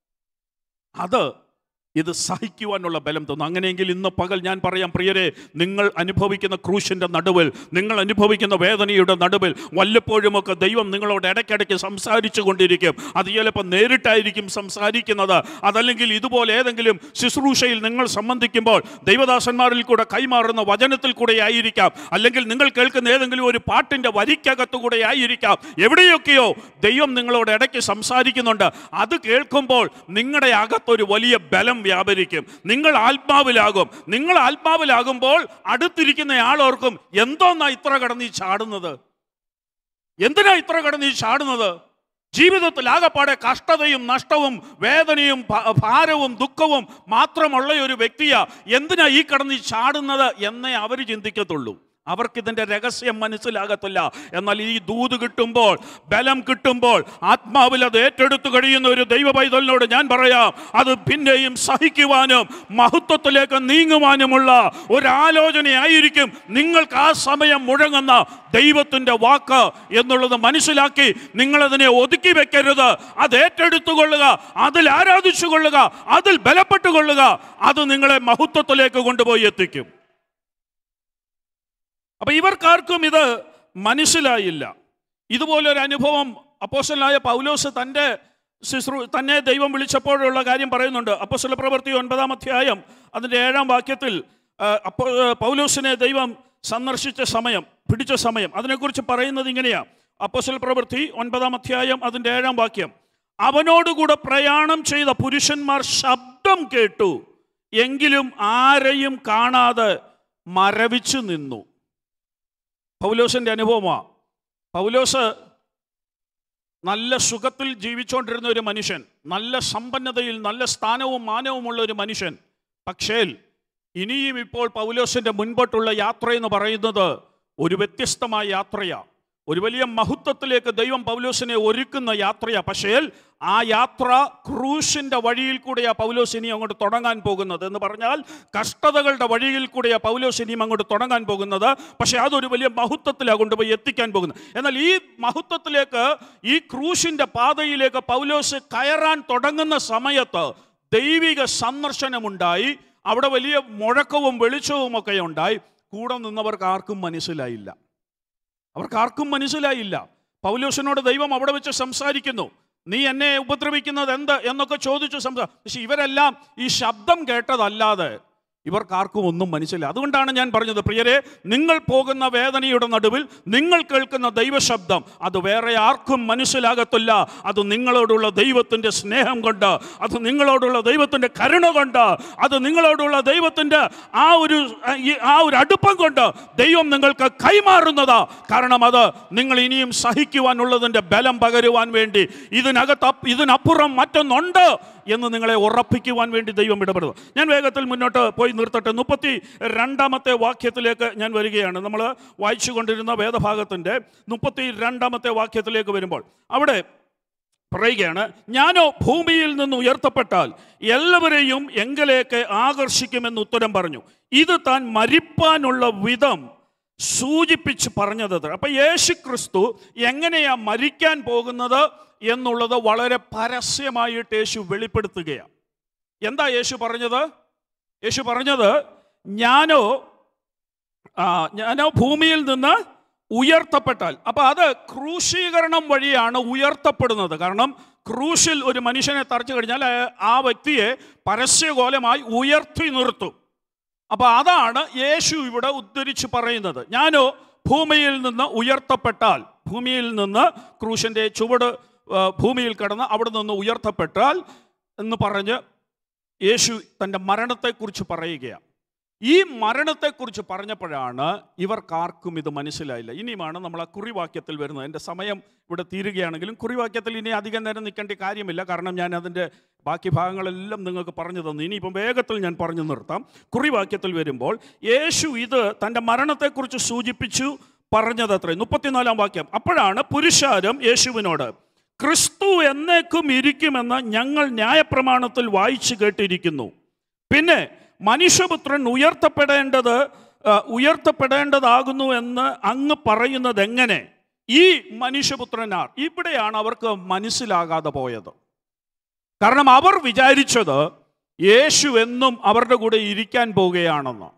അത് ഇത് സഹിക്കുവാനുള്ള ബലം തന്നു അങ്ങനെയെങ്കിൽ ഇന്ന് പകൽ ഞാൻ പറയാം പ്രിയരെ നിങ്ങൾ അനുഭവിക്കുന്ന ക്രൂശിൻ്റെ നടുവിൽ നിങ്ങൾ അനുഭവിക്കുന്ന വേദനയുടെ നടുവിൽ വല്ലപ്പോഴുമൊക്കെ ദൈവം നിങ്ങളോട് ഇടയ്ക്കിടയ്ക്ക് സംസാരിച്ചു കൊണ്ടിരിക്കും അത് ചിലപ്പോൾ നേരിട്ടായിരിക്കും സംസാരിക്കുന്നത് അതല്ലെങ്കിൽ ഇതുപോലെ ഏതെങ്കിലും ശുശ്രൂഷയിൽ നിങ്ങൾ സംബന്ധിക്കുമ്പോൾ ദൈവദാസന്മാരിൽ കൂടെ കൈമാറുന്ന വചനത്തിൽ കൂടെ ആയിരിക്കാം അല്ലെങ്കിൽ നിങ്ങൾ കേൾക്കുന്ന ഏതെങ്കിലും ഒരു പാട്ടിൻ്റെ വരിക്കകത്തുകൂടെ ആയിരിക്കാം എവിടെയൊക്കെയോ ദൈവം നിങ്ങളോട് ഇടയ്ക്ക് സംസാരിക്കുന്നുണ്ട് അത് കേൾക്കുമ്പോൾ നിങ്ങളുടെ അകത്തൊരു വലിയ ബലം വ്യാപരിക്കും നിങ്ങൾ ആത്മാവിലാകും നിങ്ങൾ ആത്മാവിലാകുമ്പോൾ അടുത്തിരിക്കുന്ന ആളോർക്കും എന്തോന്നാ ഇത്ര കടന്ന് ഈ ചാടുന്നത് എന്തിനാ ഇത്ര കടന്ന് ഈ ചാടുന്നത് ജീവിതത്തിൽ ആകപ്പാടെ കഷ്ടതയും നഷ്ടവും വേദനയും ഭ- ഭാരവും ദുഃഖവും മാത്രമുള്ള ഒരു വ്യക്തിയാ എന്തിനാ ഈ കടന്ന് ഈ ചാടുന്നത് എന്നേ അവർ ചിന്തിക്കത്തുള്ളൂ അവർക്കിതിൻ്റെ രഹസ്യം മനസ്സിലാകത്തില്ല എന്നാൽ ഈ ദൂത് കിട്ടുമ്പോൾ ബലം കിട്ടുമ്പോൾ ആത്മാവിൽ അത് ഏറ്റെടുത്തു കഴിയുന്ന ഒരു ദൈവ പൈതലിനോട് ഞാൻ പറയാം അത് പിന്നെയും സഹിക്കുവാനും മഹത്വത്തിലേക്ക് നീങ്ങുവാനുമുള്ള ഒരാലോചനയായിരിക്കും നിങ്ങൾക്ക് ആ സമയം മുഴങ്ങുന്ന ദൈവത്തിൻ്റെ വാക്ക് എന്നുള്ളത് മനസ്സിലാക്കി നിങ്ങളതിനെ ഒതുക്കി വെക്കരുത് അത് ഏറ്റെടുത്തുകൊള്ളുക അതിൽ ആരാധിച്ചു കൊള്ളുക അതിൽ ബലപ്പെട്ടുകൊള്ളുക അത് നിങ്ങളെ മഹത്വത്തിലേക്ക് കൊണ്ടുപോയി എത്തിക്കും അപ്പൊ ഇവർക്കാർക്കും ഇത് മനസ്സിലായില്ല ഇതുപോലൊരു അനുഭവം അപ്പോസ്റ്റലായ പൗലോസ് തൻ്റെ ശുശ്രൂ തന്നെ ദൈവം വിളിച്ചപ്പോഴുള്ള കാര്യം പറയുന്നുണ്ട് അപ്പോസ്റ്റല പ്രവൃത്തി ഒൻപതാം അധ്യായം അതിൻ്റെ ഏഴാം വാക്യത്തിൽ ആ, അപ്പോ പൗലോസിനെ ദൈവം സന്ദർശിച്ച സമയം പിടിച്ച സമയം അതിനെക്കുറിച്ച് പറയുന്നത് ഇങ്ങനെയാ അപ്പോസ്റ്റൽ പ്രവൃത്തി ഒൻപതാം അധ്യായം അതിൻ്റെ ഏഴാം വാക്യം അവനോടുകൂടെ പ്രയാണം ചെയ്ത പുരുഷന്മാർ ശബ്ദം കേട്ടു എങ്കിലും ആരെയും കാണാതെ മരവിച്ചു നിന്നു പൗലോസിൻ്റെ അനുഭവമാണ് പൗലോസ് നല്ല സുഖത്തിൽ ജീവിച്ചുകൊണ്ടിരുന്ന ഒരു മനുഷ്യൻ നല്ല സമ്പന്നതയിൽ നല്ല സ്ഥാനവും മാനവുമുള്ള ഒരു മനുഷ്യൻ പക്ഷേ ഇനിയും ഇപ്പോൾ പൗലോസിൻ്റെ മുൻപോട്ടുള്ള യാത്ര എന്ന് പറയുന്നത് ഒരു വ്യത്യസ്തമായ യാത്രയാണ് ഒരു വലിയ മഹത്വത്തിലേക്ക് ദൈവം പൗലോസിനെ ഒരുക്കുന്ന യാത്രയാണ് പക്ഷേ ആ യാത്ര ക്രൂശിൻ്റെ വഴിയിൽ കൂടെയാണ് പൗലോസ് ഇനി അങ്ങോട്ട് തുടങ്ങാൻ പോകുന്നത് എന്ന് പറഞ്ഞാൽ കഷ്ടതകളുടെ വഴിയിൽ കൂടെയാണ് പൗലോസ് ഇനിയും അങ്ങോട്ട് തുടങ്ങാൻ പോകുന്നത് പക്ഷേ അതൊരു വലിയ മഹത്വത്തിലാണ് കൊണ്ടുപോയി എത്തിക്കാൻ പോകുന്നത് എന്നാൽ ഈ മഹത്വത്തിലേക്ക് ഈ ക്രൂശിൻ്റെ പാതയിലേക്ക് പൗലോസ് കയറാൻ തുടങ്ങുന്ന സമയത്ത് ദൈവിക സന്ദർശനമുണ്ടായി അവിടെ വലിയ മുഴക്കവും വെളിച്ചവും ഒക്കെ ഉണ്ടായി കൂടെ നിന്നവർക്ക് ആർക്കും മനസ്സിലായില്ല അവർക്ക് ആർക്കും മനസ്സിലായില്ല പൗലോസിനോട് ദൈവം അവിടെ വെച്ച് സംസാരിക്കുന്നു നീ എന്നെ ഉപദ്രവിക്കുന്നത് എന്ത് എന്നൊക്കെ ചോദിച്ചു സംസാ പക്ഷെ ഇവരെല്ലാം ഈ ശബ്ദം കേട്ടതല്ലാതെ ഇവർക്കാർക്കും ഒന്നും മനസ്സിലായി അതുകൊണ്ടാണ് ഞാൻ പറഞ്ഞത് പ്രിയരെ നിങ്ങൾ പോകുന്ന വേദനയുടെ നടുവിൽ നിങ്ങൾ കേൾക്കുന്ന ദൈവശബ്ദം അത് വേറെ ആർക്കും മനസ്സിലാകത്തില്ല അത് നിങ്ങളോടുള്ള ദൈവത്തിൻ്റെ സ്നേഹം കൊണ്ട് അത് നിങ്ങളോടുള്ള ദൈവത്തിൻ്റെ കരുണ കൊണ്ട് അത് നിങ്ങളോടുള്ള ദൈവത്തിൻ്റെ ആ ഒരു ഈ- ആ ഒരു അടുപ്പം കൊണ്ട് ദൈവം നിങ്ങൾക്ക് കൈമാറുന്നതാ കാരണം അത് നിങ്ങൾ ഇനിയും സഹിക്കുവാനുള്ളതിൻ്റെ ബലം പകരുവാൻ വേണ്ടി ഇതിനകത്ത് അപ്പ് ഇതിനപ്പുറം മറ്റൊന്നുണ്ട് എന്ന് നിങ്ങളെ ഉറപ്പിക്കുവാൻ വേണ്ടി ദൈവം ഇടപെടുന്നു ഞാൻ വേഗത്തിൽ മുന്നോട്ട് പോയി നിർത്തട്ടെ മുപ്പത്തി രണ്ടാമത്തെ വാക്യത്തിലേക്ക് ഞാൻ വരികയാണ് നമ്മൾ വായിച്ചു കൊണ്ടിരുന്ന വേദഭാഗത്തിൻ്റെ മുപ്പത്തി രണ്ടാമത്തെ വാക്യത്തിലേക്ക് വരുമ്പോൾ അവിടെ പറയുകയാണ് ഞാനോ ഭൂമിയിൽ നിന്ന് ഉയർത്തപ്പെട്ടാൽ എല്ലാവരെയും എങ്കിലേക്ക് ആകർഷിക്കുമെന്ന് ഉത്തരം പറഞ്ഞു ഇത് താൻ മരിപ്പാനുള്ള വിധം സൂചിപ്പിച്ച് പറഞ്ഞത് അപ്പൊ യേശു ക്രിസ്തു എങ്ങനെയാ മരിക്കാൻ പോകുന്നത് എന്നുള്ളത് വളരെ പരസ്യമായിട്ട് യേശു വെളിപ്പെടുത്തുകയാണ് എന്താ യേശു പറഞ്ഞത് യേശു പറഞ്ഞത് ഞാനോ ആ, ഞാനോ ഭൂമിയിൽ നിന്ന് ഉയർത്തപ്പെട്ടാൽ അപ്പൊ അത് ക്രൂശീകരണം വഴിയാണ് ഉയർത്തപ്പെടുന്നത് കാരണം ക്രൂശിൽ ഒരു മനുഷ്യനെ തറച്ചു കഴിഞ്ഞാൽ ആ- ആ വ്യക്തിയെ പരസ്യകോലമായി ഉയർത്തി നിർത്തും അപ്പൊ അതാണ് യേശു ഇവിടെ ഉദ്ധരിച്ച് പറയുന്നത് ഞാനോ ഭൂമിയിൽ നിന്ന് ഉയർത്തപ്പെട്ടാൽ ഭൂമിയിൽ നിന്ന് ക്രൂശിൻ്റെ ചുവട് ആ, ഭൂമിയിൽ കിടന്ന് അവിടെ നിന്ന് ഉയർത്തപ്പെട്ടാൽ എന്ന് പറഞ്ഞ് യേശു തൻ്റെ മരണത്തെക്കുറിച്ച് പറയുകയാണ് ഈ മരണത്തെക്കുറിച്ച് പറഞ്ഞപ്പോഴാണ് ഇവർക്കാർക്കും ഇത് മനസ്സിലായില്ല ഇനിയുമാണ് നമ്മൾ ആ കുറിവാക്യത്തിൽ വരുന്നത് എൻ്റെ സമയം ഇവിടെ തീരുകയാണെങ്കിലും കുറിവാക്യത്തിൽ ഇനി അധികം നേരം നിൽക്കേണ്ട കാര്യമില്ല കാരണം ഞാൻ അതിൻ്റെ ബാക്കി ഭാഗങ്ങളെല്ലാം നിങ്ങൾക്ക് പറഞ്ഞു തന്നു ഇനിയിപ്പം വേഗത്തിൽ ഞാൻ പറഞ്ഞു നിർത്താം കുറിവാക്യത്തിൽ വരുമ്പോൾ യേശു ഇത് തൻ്റെ മരണത്തെക്കുറിച്ച് സൂചിപ്പിച്ചു പറഞ്ഞത് അത്രേ മുപ്പത്തിനാലാം വാക്യം അപ്പോഴാണ് പുരുഷാരം യേശുവിനോട് ക്രിസ്തു എന്നേക്കും ഇരിക്കുമെന്ന് ഞങ്ങൾ ന്യായപ്രമാണത്തിൽ വായിച്ചു കേട്ടിരിക്കുന്നു പിന്നെ മനുഷ്യപുത്രൻ ഉയർത്തപ്പെടേണ്ടത് ആ, ഉയർത്തപ്പെടേണ്ടതാകുന്നു എന്ന് അങ്ങ് പറയുന്നത് എങ്ങനെ ഈ മനുഷ്യപുത്രനാർ ഇവിടെയാണ് അവർക്ക് മനസ്സിലാകാതെ പോയത് കാരണം അവർ വിചാരിച്ചത് യേശു എന്നും അവരുടെ കൂടെ ഇരിക്കാൻ പോവുകയാണെന്ന്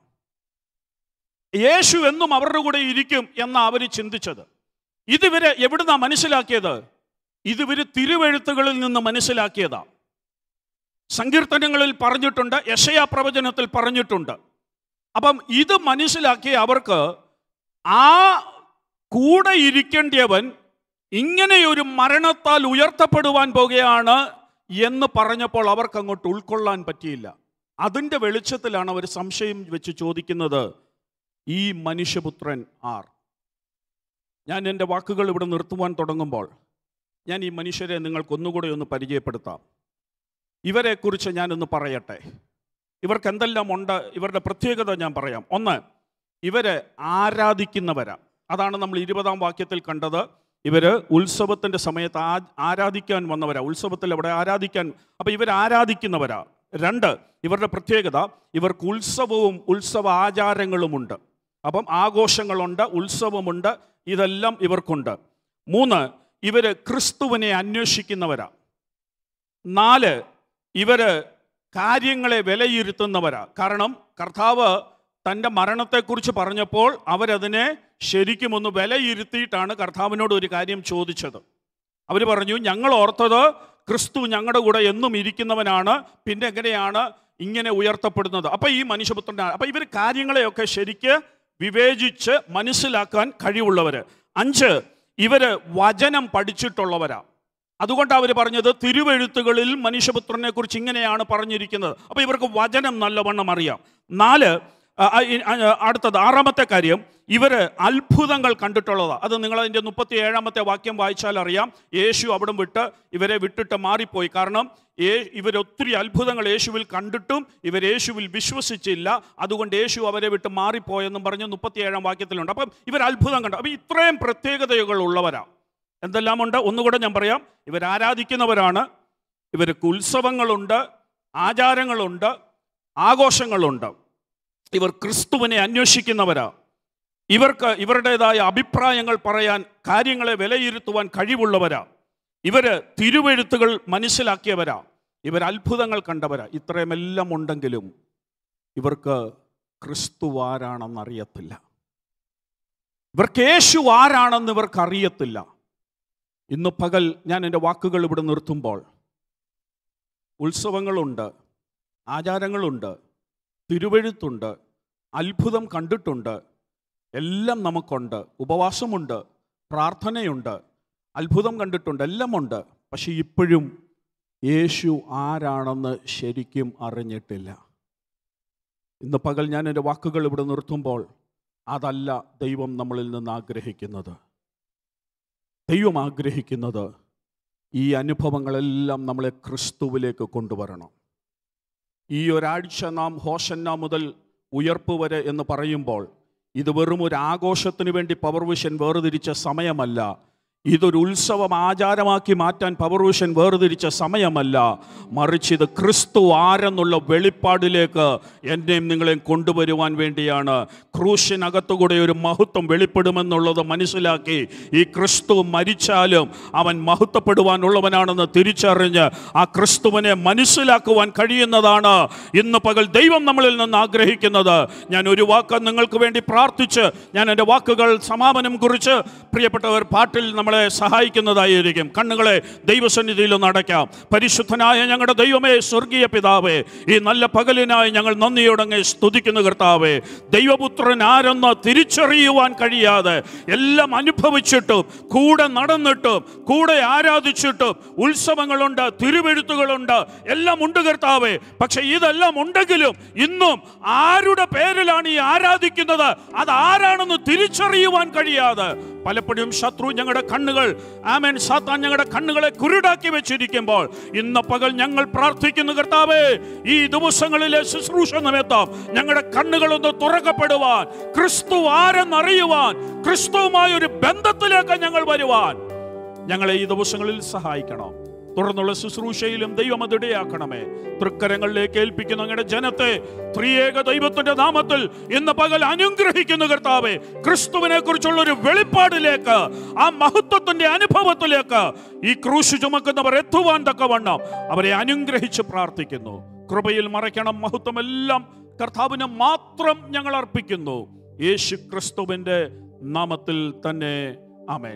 യേശു എന്നും അവരുടെ കൂടെ ഇരിക്കും എന്ന് അവർ ചിന്തിച്ചത് ഇതിവരെ എവിടുന്നാ മനസ്സിലാക്കിയത് ഇതിവര് തിരുവെഴുത്തുകളിൽ നിന്ന് മനസ്സിലാക്കിയതാ സങ്കീർത്തനങ്ങളിൽ പറഞ്ഞിട്ടുണ്ട് യശയാ പ്രവചനത്തിൽ പറഞ്ഞിട്ടുണ്ട് അപ്പം ഇത് മനസ്സിലാക്കിയ അവർക്ക് ആ കൂടെ ഇരിക്കേണ്ടിയവൻ ഇങ്ങനെയൊരു മരണത്താൽ ഉയർത്തപ്പെടുവാൻ പോകുകയാണ് എന്ന് പറഞ്ഞപ്പോൾ അവർക്ക് അങ്ങോട്ട് ഉൾക്കൊള്ളാൻ പറ്റിയില്ല അതിൻ്റെ വെളിച്ചത്തിലാണ് അവർ സംശയം വെച്ച് ചോദിക്കുന്നത് ഈ മനുഷ്യപുത്രൻ ആർ ഞാൻ എൻ്റെ വാക്കുകൾ ഇവിടെ നിർത്തുവാൻ തുടങ്ങുമ്പോൾ ഞാൻ ഈ മനുഷ്യരെ നിങ്ങൾക്ക് ഒന്നുകൂടെ ഒന്ന് പരിചയപ്പെടുത്താം ഇവരെക്കുറിച്ച് ഞാനൊന്ന് പറയട്ടെ ഇവർക്ക് എന്തെല്ലാം ഉണ്ട് ഇവരുടെ പ്രത്യേകത ഞാൻ പറയാം ഒന്ന് ഇവര് ആരാധിക്കുന്നവരാ അതാണ് നമ്മൾ ഇരുപതാം വാക്യത്തിൽ കണ്ടത് ഇവര് ഉത്സവത്തിന്റെ സമയത്ത് ആ- ആരാധിക്കാൻ വന്നവരാ ഉത്സവത്തിൽ അവിടെ ആരാധിക്കാൻ അപ്പൊ ഇവർ ആരാധിക്കുന്നവരാ രണ്ട് ഇവരുടെ പ്രത്യേകത ഇവർക്ക് ഉത്സവവും ഉത്സവ ആചാരങ്ങളുമുണ്ട് അപ്പം ആഘോഷങ്ങളുണ്ട് ഉത്സവമുണ്ട് ഇതെല്ലാം ഇവർക്കുണ്ട് മൂന്ന് ഇവര് ക്രിസ്തുവിനെ അന്വേഷിക്കുന്നവരാ നാല് ഇവര് കാര്യങ്ങളെ വിലയിരുത്തുന്നവരാ കാരണം കർത്താവ് തൻ്റെ മരണത്തെക്കുറിച്ച് പറഞ്ഞപ്പോൾ അവരതിനെ ശരിക്കും ഒന്ന് വിലയിരുത്തിയിട്ടാണ് കർത്താവിനോട് ഒരു കാര്യം ചോദിച്ചത് അവർ പറഞ്ഞു ഞങ്ങൾ ഓർത്തത് ക്രിസ്തു ഞങ്ങളുടെ കൂടെ എന്നും ഇരിക്കുന്നവനാണ് പിന്നെ എങ്ങനെയാണ് ഇങ്ങനെ ഉയർത്തപ്പെടുന്നത് അപ്പൊ ഈ മനുഷ്യപുത്രൻ്റെ അപ്പൊ ഇവർ കാര്യങ്ങളെയൊക്കെ ശരിക്ക് വിവേചിച്ച് മനസ്സിലാക്കാൻ കഴിവുള്ളവര് അഞ്ച് ഇവര് വചനം പഠിച്ചിട്ടുള്ളവരാ അതുകൊണ്ടാണ് അവർ പറഞ്ഞത് തിരുവെഴുത്തുകളിൽ മനുഷ്യപുത്രനെ കുറിച്ച് ഇങ്ങനെയാണ് പറഞ്ഞിരിക്കുന്നത് അപ്പോൾ ഇവർക്ക് വചനം നല്ലവണ്ണം അറിയാം നാല് ആ, ആ, ഇ- ആ, അടുത്തത് ആറാമത്തെ കാര്യം ഇവർ അത്ഭുതങ്ങൾ കണ്ടിട്ടുള്ളതാണ് അത് നിങ്ങൾ അതിൻ്റെ മുപ്പത്തി ഏഴാമത്തെ വാക്യം വായിച്ചാൽ അറിയാം യേശു അവിടം വിട്ട് ഇവരെ വിട്ടിട്ട് മാറിപ്പോയി കാരണം ഏ ഇവരൊത്തിരി അത്ഭുതങ്ങൾ യേശുവിൽ കണ്ടിട്ടും ഇവർ യേശുവിൽ വിശ്വസിച്ചില്ല അതുകൊണ്ട് യേശു അവരെ വിട്ട് മാറിപ്പോയെന്നും പറഞ്ഞ് മുപ്പത്തിയേഴാം വാക്യത്തിലുണ്ട് അപ്പം ഇവർ അത്ഭുതം കണ്ടു അപ്പം ഇത്രയും പ്രത്യേകതകൾ ഉള്ളവരാ എന്തെല്ലാമുണ്ട് ഒന്നുകൂടെ ഞാൻ പറയാം ഇവർ ആരാധിക്കുന്നവരാണ് ഇവർക്ക് ഉത്സവങ്ങളുണ്ട് ആചാരങ്ങളുണ്ട് ആഘോഷങ്ങളുണ്ട് ഇവർ ക്രിസ്തുവിനെ അന്വേഷിക്കുന്നവരാ ഇവർക്ക് ഇവരുടേതായ അഭിപ്രായങ്ങൾ പറയാൻ കാര്യങ്ങളെ വിലയിരുത്തുവാൻ കഴിവുള്ളവരാ ഇവര് തിരുവെഴുത്തുകൾ മനസ്സിലാക്കിയവരാ ഇവർ അത്ഭുതങ്ങൾ കണ്ടവരാ ഇത്രയുമെല്ലാം ഉണ്ടെങ്കിലും ഇവർക്ക് ക്രിസ്തു ആരാണെന്ന് അറിയത്തില്ല ഇവർക്ക് യേശു ആരാണെന്ന് ഇവർക്ക് അറിയത്തില്ല ഇന്ന് പകൽ ഞാൻ എൻ്റെ വാക്കുകൾ ഇവിടെ നിർത്തുമ്പോൾ ഉത്സവങ്ങളുണ്ട് ആചാരങ്ങളുണ്ട് തിരുവെഴുത്തുണ്ട് അത്ഭുതം കണ്ടിട്ടുണ്ട് എല്ലാം നമുക്കുണ്ട് ഉപവാസമുണ്ട് പ്രാർത്ഥനയുണ്ട് അത്ഭുതം കണ്ടിട്ടുണ്ട് എല്ലാം ഉണ്ട് പക്ഷെ ഇപ്പോഴും യേശു ആരാണെന്ന് ശരിക്കും അറിഞ്ഞിട്ടില്ല ഇന്ന് പകൽ ഞാൻ എൻ്റെ വാക്കുകൾ ഇവിടെ നിർത്തുമ്പോൾ അതല്ല ദൈവം നമ്മളിൽ നിന്ന് ആഗ്രഹിക്കുന്നത് ദൈവം ആഗ്രഹിക്കുന്നത് ഈ അനുഭവങ്ങളെല്ലാം നമ്മളെ ക്രിസ്തുവിലേക്ക് കൊണ്ടുവരണം ഈ ഒരാഴ്ച നാം ഹോഷന്ന മുതൽ ഉയർപ്പ് വരെ എന്ന് പറയുമ്പോൾ ഇത് വെറും ഒരു ആഘോഷത്തിന് വേണ്ടി പവർ വിഷൻ വേർതിരിച്ച സമയമല്ല ഇതൊരു ഉത്സവം ആചാരമാക്കി മാറ്റാൻ പവർ വിഷൻ വേർതിരിച്ച സമയമല്ല മറിച്ച് ഇത് ക്രിസ്തു ആരെന്നുള്ള വെളിപ്പാടിലേക്ക് എന്നെയും നിങ്ങളെയും കൊണ്ടുവരുവാൻ വേണ്ടിയാണ് ക്രൂശിനകത്തുകൂടെ ഒരു മഹത്വം വെളിപ്പെടുമെന്നുള്ളത് മനസ്സിലാക്കി ഈ ക്രിസ്തു മരിച്ചാലും അവൻ മഹത്വപ്പെടുവാനുള്ളവനാണെന്ന് തിരിച്ചറിഞ്ഞ് ആ ക്രിസ്തുവിനെ മനസ്സിലാക്കുവാൻ കഴിയുന്നതാണ് ഇന്ന് പകൽ ദൈവം നമ്മളിൽ നിന്ന് ആഗ്രഹിക്കുന്നത് ഞാൻ ഒരു വാക്ക് നിങ്ങൾക്ക് വേണ്ടി പ്രാർത്ഥിച്ച് ഞാൻ എൻ്റെ വാക്കുകൾ സമാപനം കുറിച്ച് പ്രിയപ്പെട്ടവർ പാട്ടിൽ നമ്മളെ സഹായിക്കുന്നതായിരിക്കും കണ്ണുകളെ ദൈവസന്നിധിയിൽ ഒന്ന് അടയ്ക്കാം പരിശുദ്ധനായ ഞങ്ങളുടെ ദൈവമേ സ്വർഗീയ പിതാവേ ഈ നല്ല പകലിനായി ഞങ്ങൾ നന്ദിയോടങ്ങെ സ്തുതിക്കുന്ന കർത്താവേ ദൈവപുത്രൻ ആരെന്ന് തിരിച്ചറിയുവാൻ കഴിയാതെ എല്ലാം അനുഭവിച്ചിട്ടും കൂടെ നടന്നിട്ടും കൂടെ ആരാധിച്ചിട്ടും ഉത്സവങ്ങളുണ്ട് തിരുവെഴുത്തുകളുണ്ട് എല്ലാം ഉണ്ട് കർത്താവേ പക്ഷെ ഇതെല്ലാം ഉണ്ടെങ്കിലും ഇന്നും ആരുടെ പേരിലാണ് ഈ ആരാധിക്കുന്നത് അത് ആരാണെന്ന് തിരിച്ചറിയുവാൻ കഴിയാതെ പലപ്പോഴും ശത്രു ഞങ്ങളുടെ കണ്ണുകൾ ആമേൻ സാത്താൻ ഞങ്ങളുടെ കണ്ണുകളെ കുരുടാക്കി വെച്ചിരിക്കുമ്പോൾ ഇന്ന് പകൽ ഞങ്ങൾ പ്രാർത്ഥിക്കുന്നു കർത്താവേ ഈ ദിവസങ്ങളിലെ ശുശ്രൂഷ നിമിത്തം ഞങ്ങളുടെ കണ്ണുകളൊന്ന് തുറക്കപ്പെടുവാൻ ക്രിസ്തു ആരെന്നറിയുവാൻ ക്രിസ്തുവുമായ ഒരു ബന്ധത്തിലേക്ക് ഞങ്ങൾ വരുവാൻ ഞങ്ങളെ ഈ ദിവസങ്ങളിൽ സഹായിക്കണം തുടർന്നുള്ള ശുശ്രൂഷയിലും ദൈവം അതിടയാക്കണമേ തൃക്കരങ്ങളിലേക്ക് ഏൽപ്പിക്കുന്ന അങ്ങയുടെ ജനത്തെ ത്രിയേക ദൈവത്തിന്റെ നാമത്തിൽ ഇന്ന് പകൽ അനുഗ്രഹിക്കുന്ന കർത്താവെ ക്രിസ്തുവിനെ കുറിച്ചുള്ള ഒരു വെളിപ്പാടിലേക്ക് ആ മഹത്വത്തിന്റെ അനുഭവത്തിലേക്ക് ഈ ക്രൂശ് ചുമക്കുന്നവർ എത്തുവാൻ തക്കവണ്ണം അവരെ അനുഗ്രഹിച്ച് പ്രാർത്ഥിക്കുന്നു കൃപയിൽ മറയ്ക്കണം മഹത്വമെല്ലാം കർത്താവിന് മാത്രം ഞങ്ങൾ അർപ്പിക്കുന്നു യേശു ക്രിസ്തുവിന്റെ നാമത്തിൽ തന്നെ ആമേൻ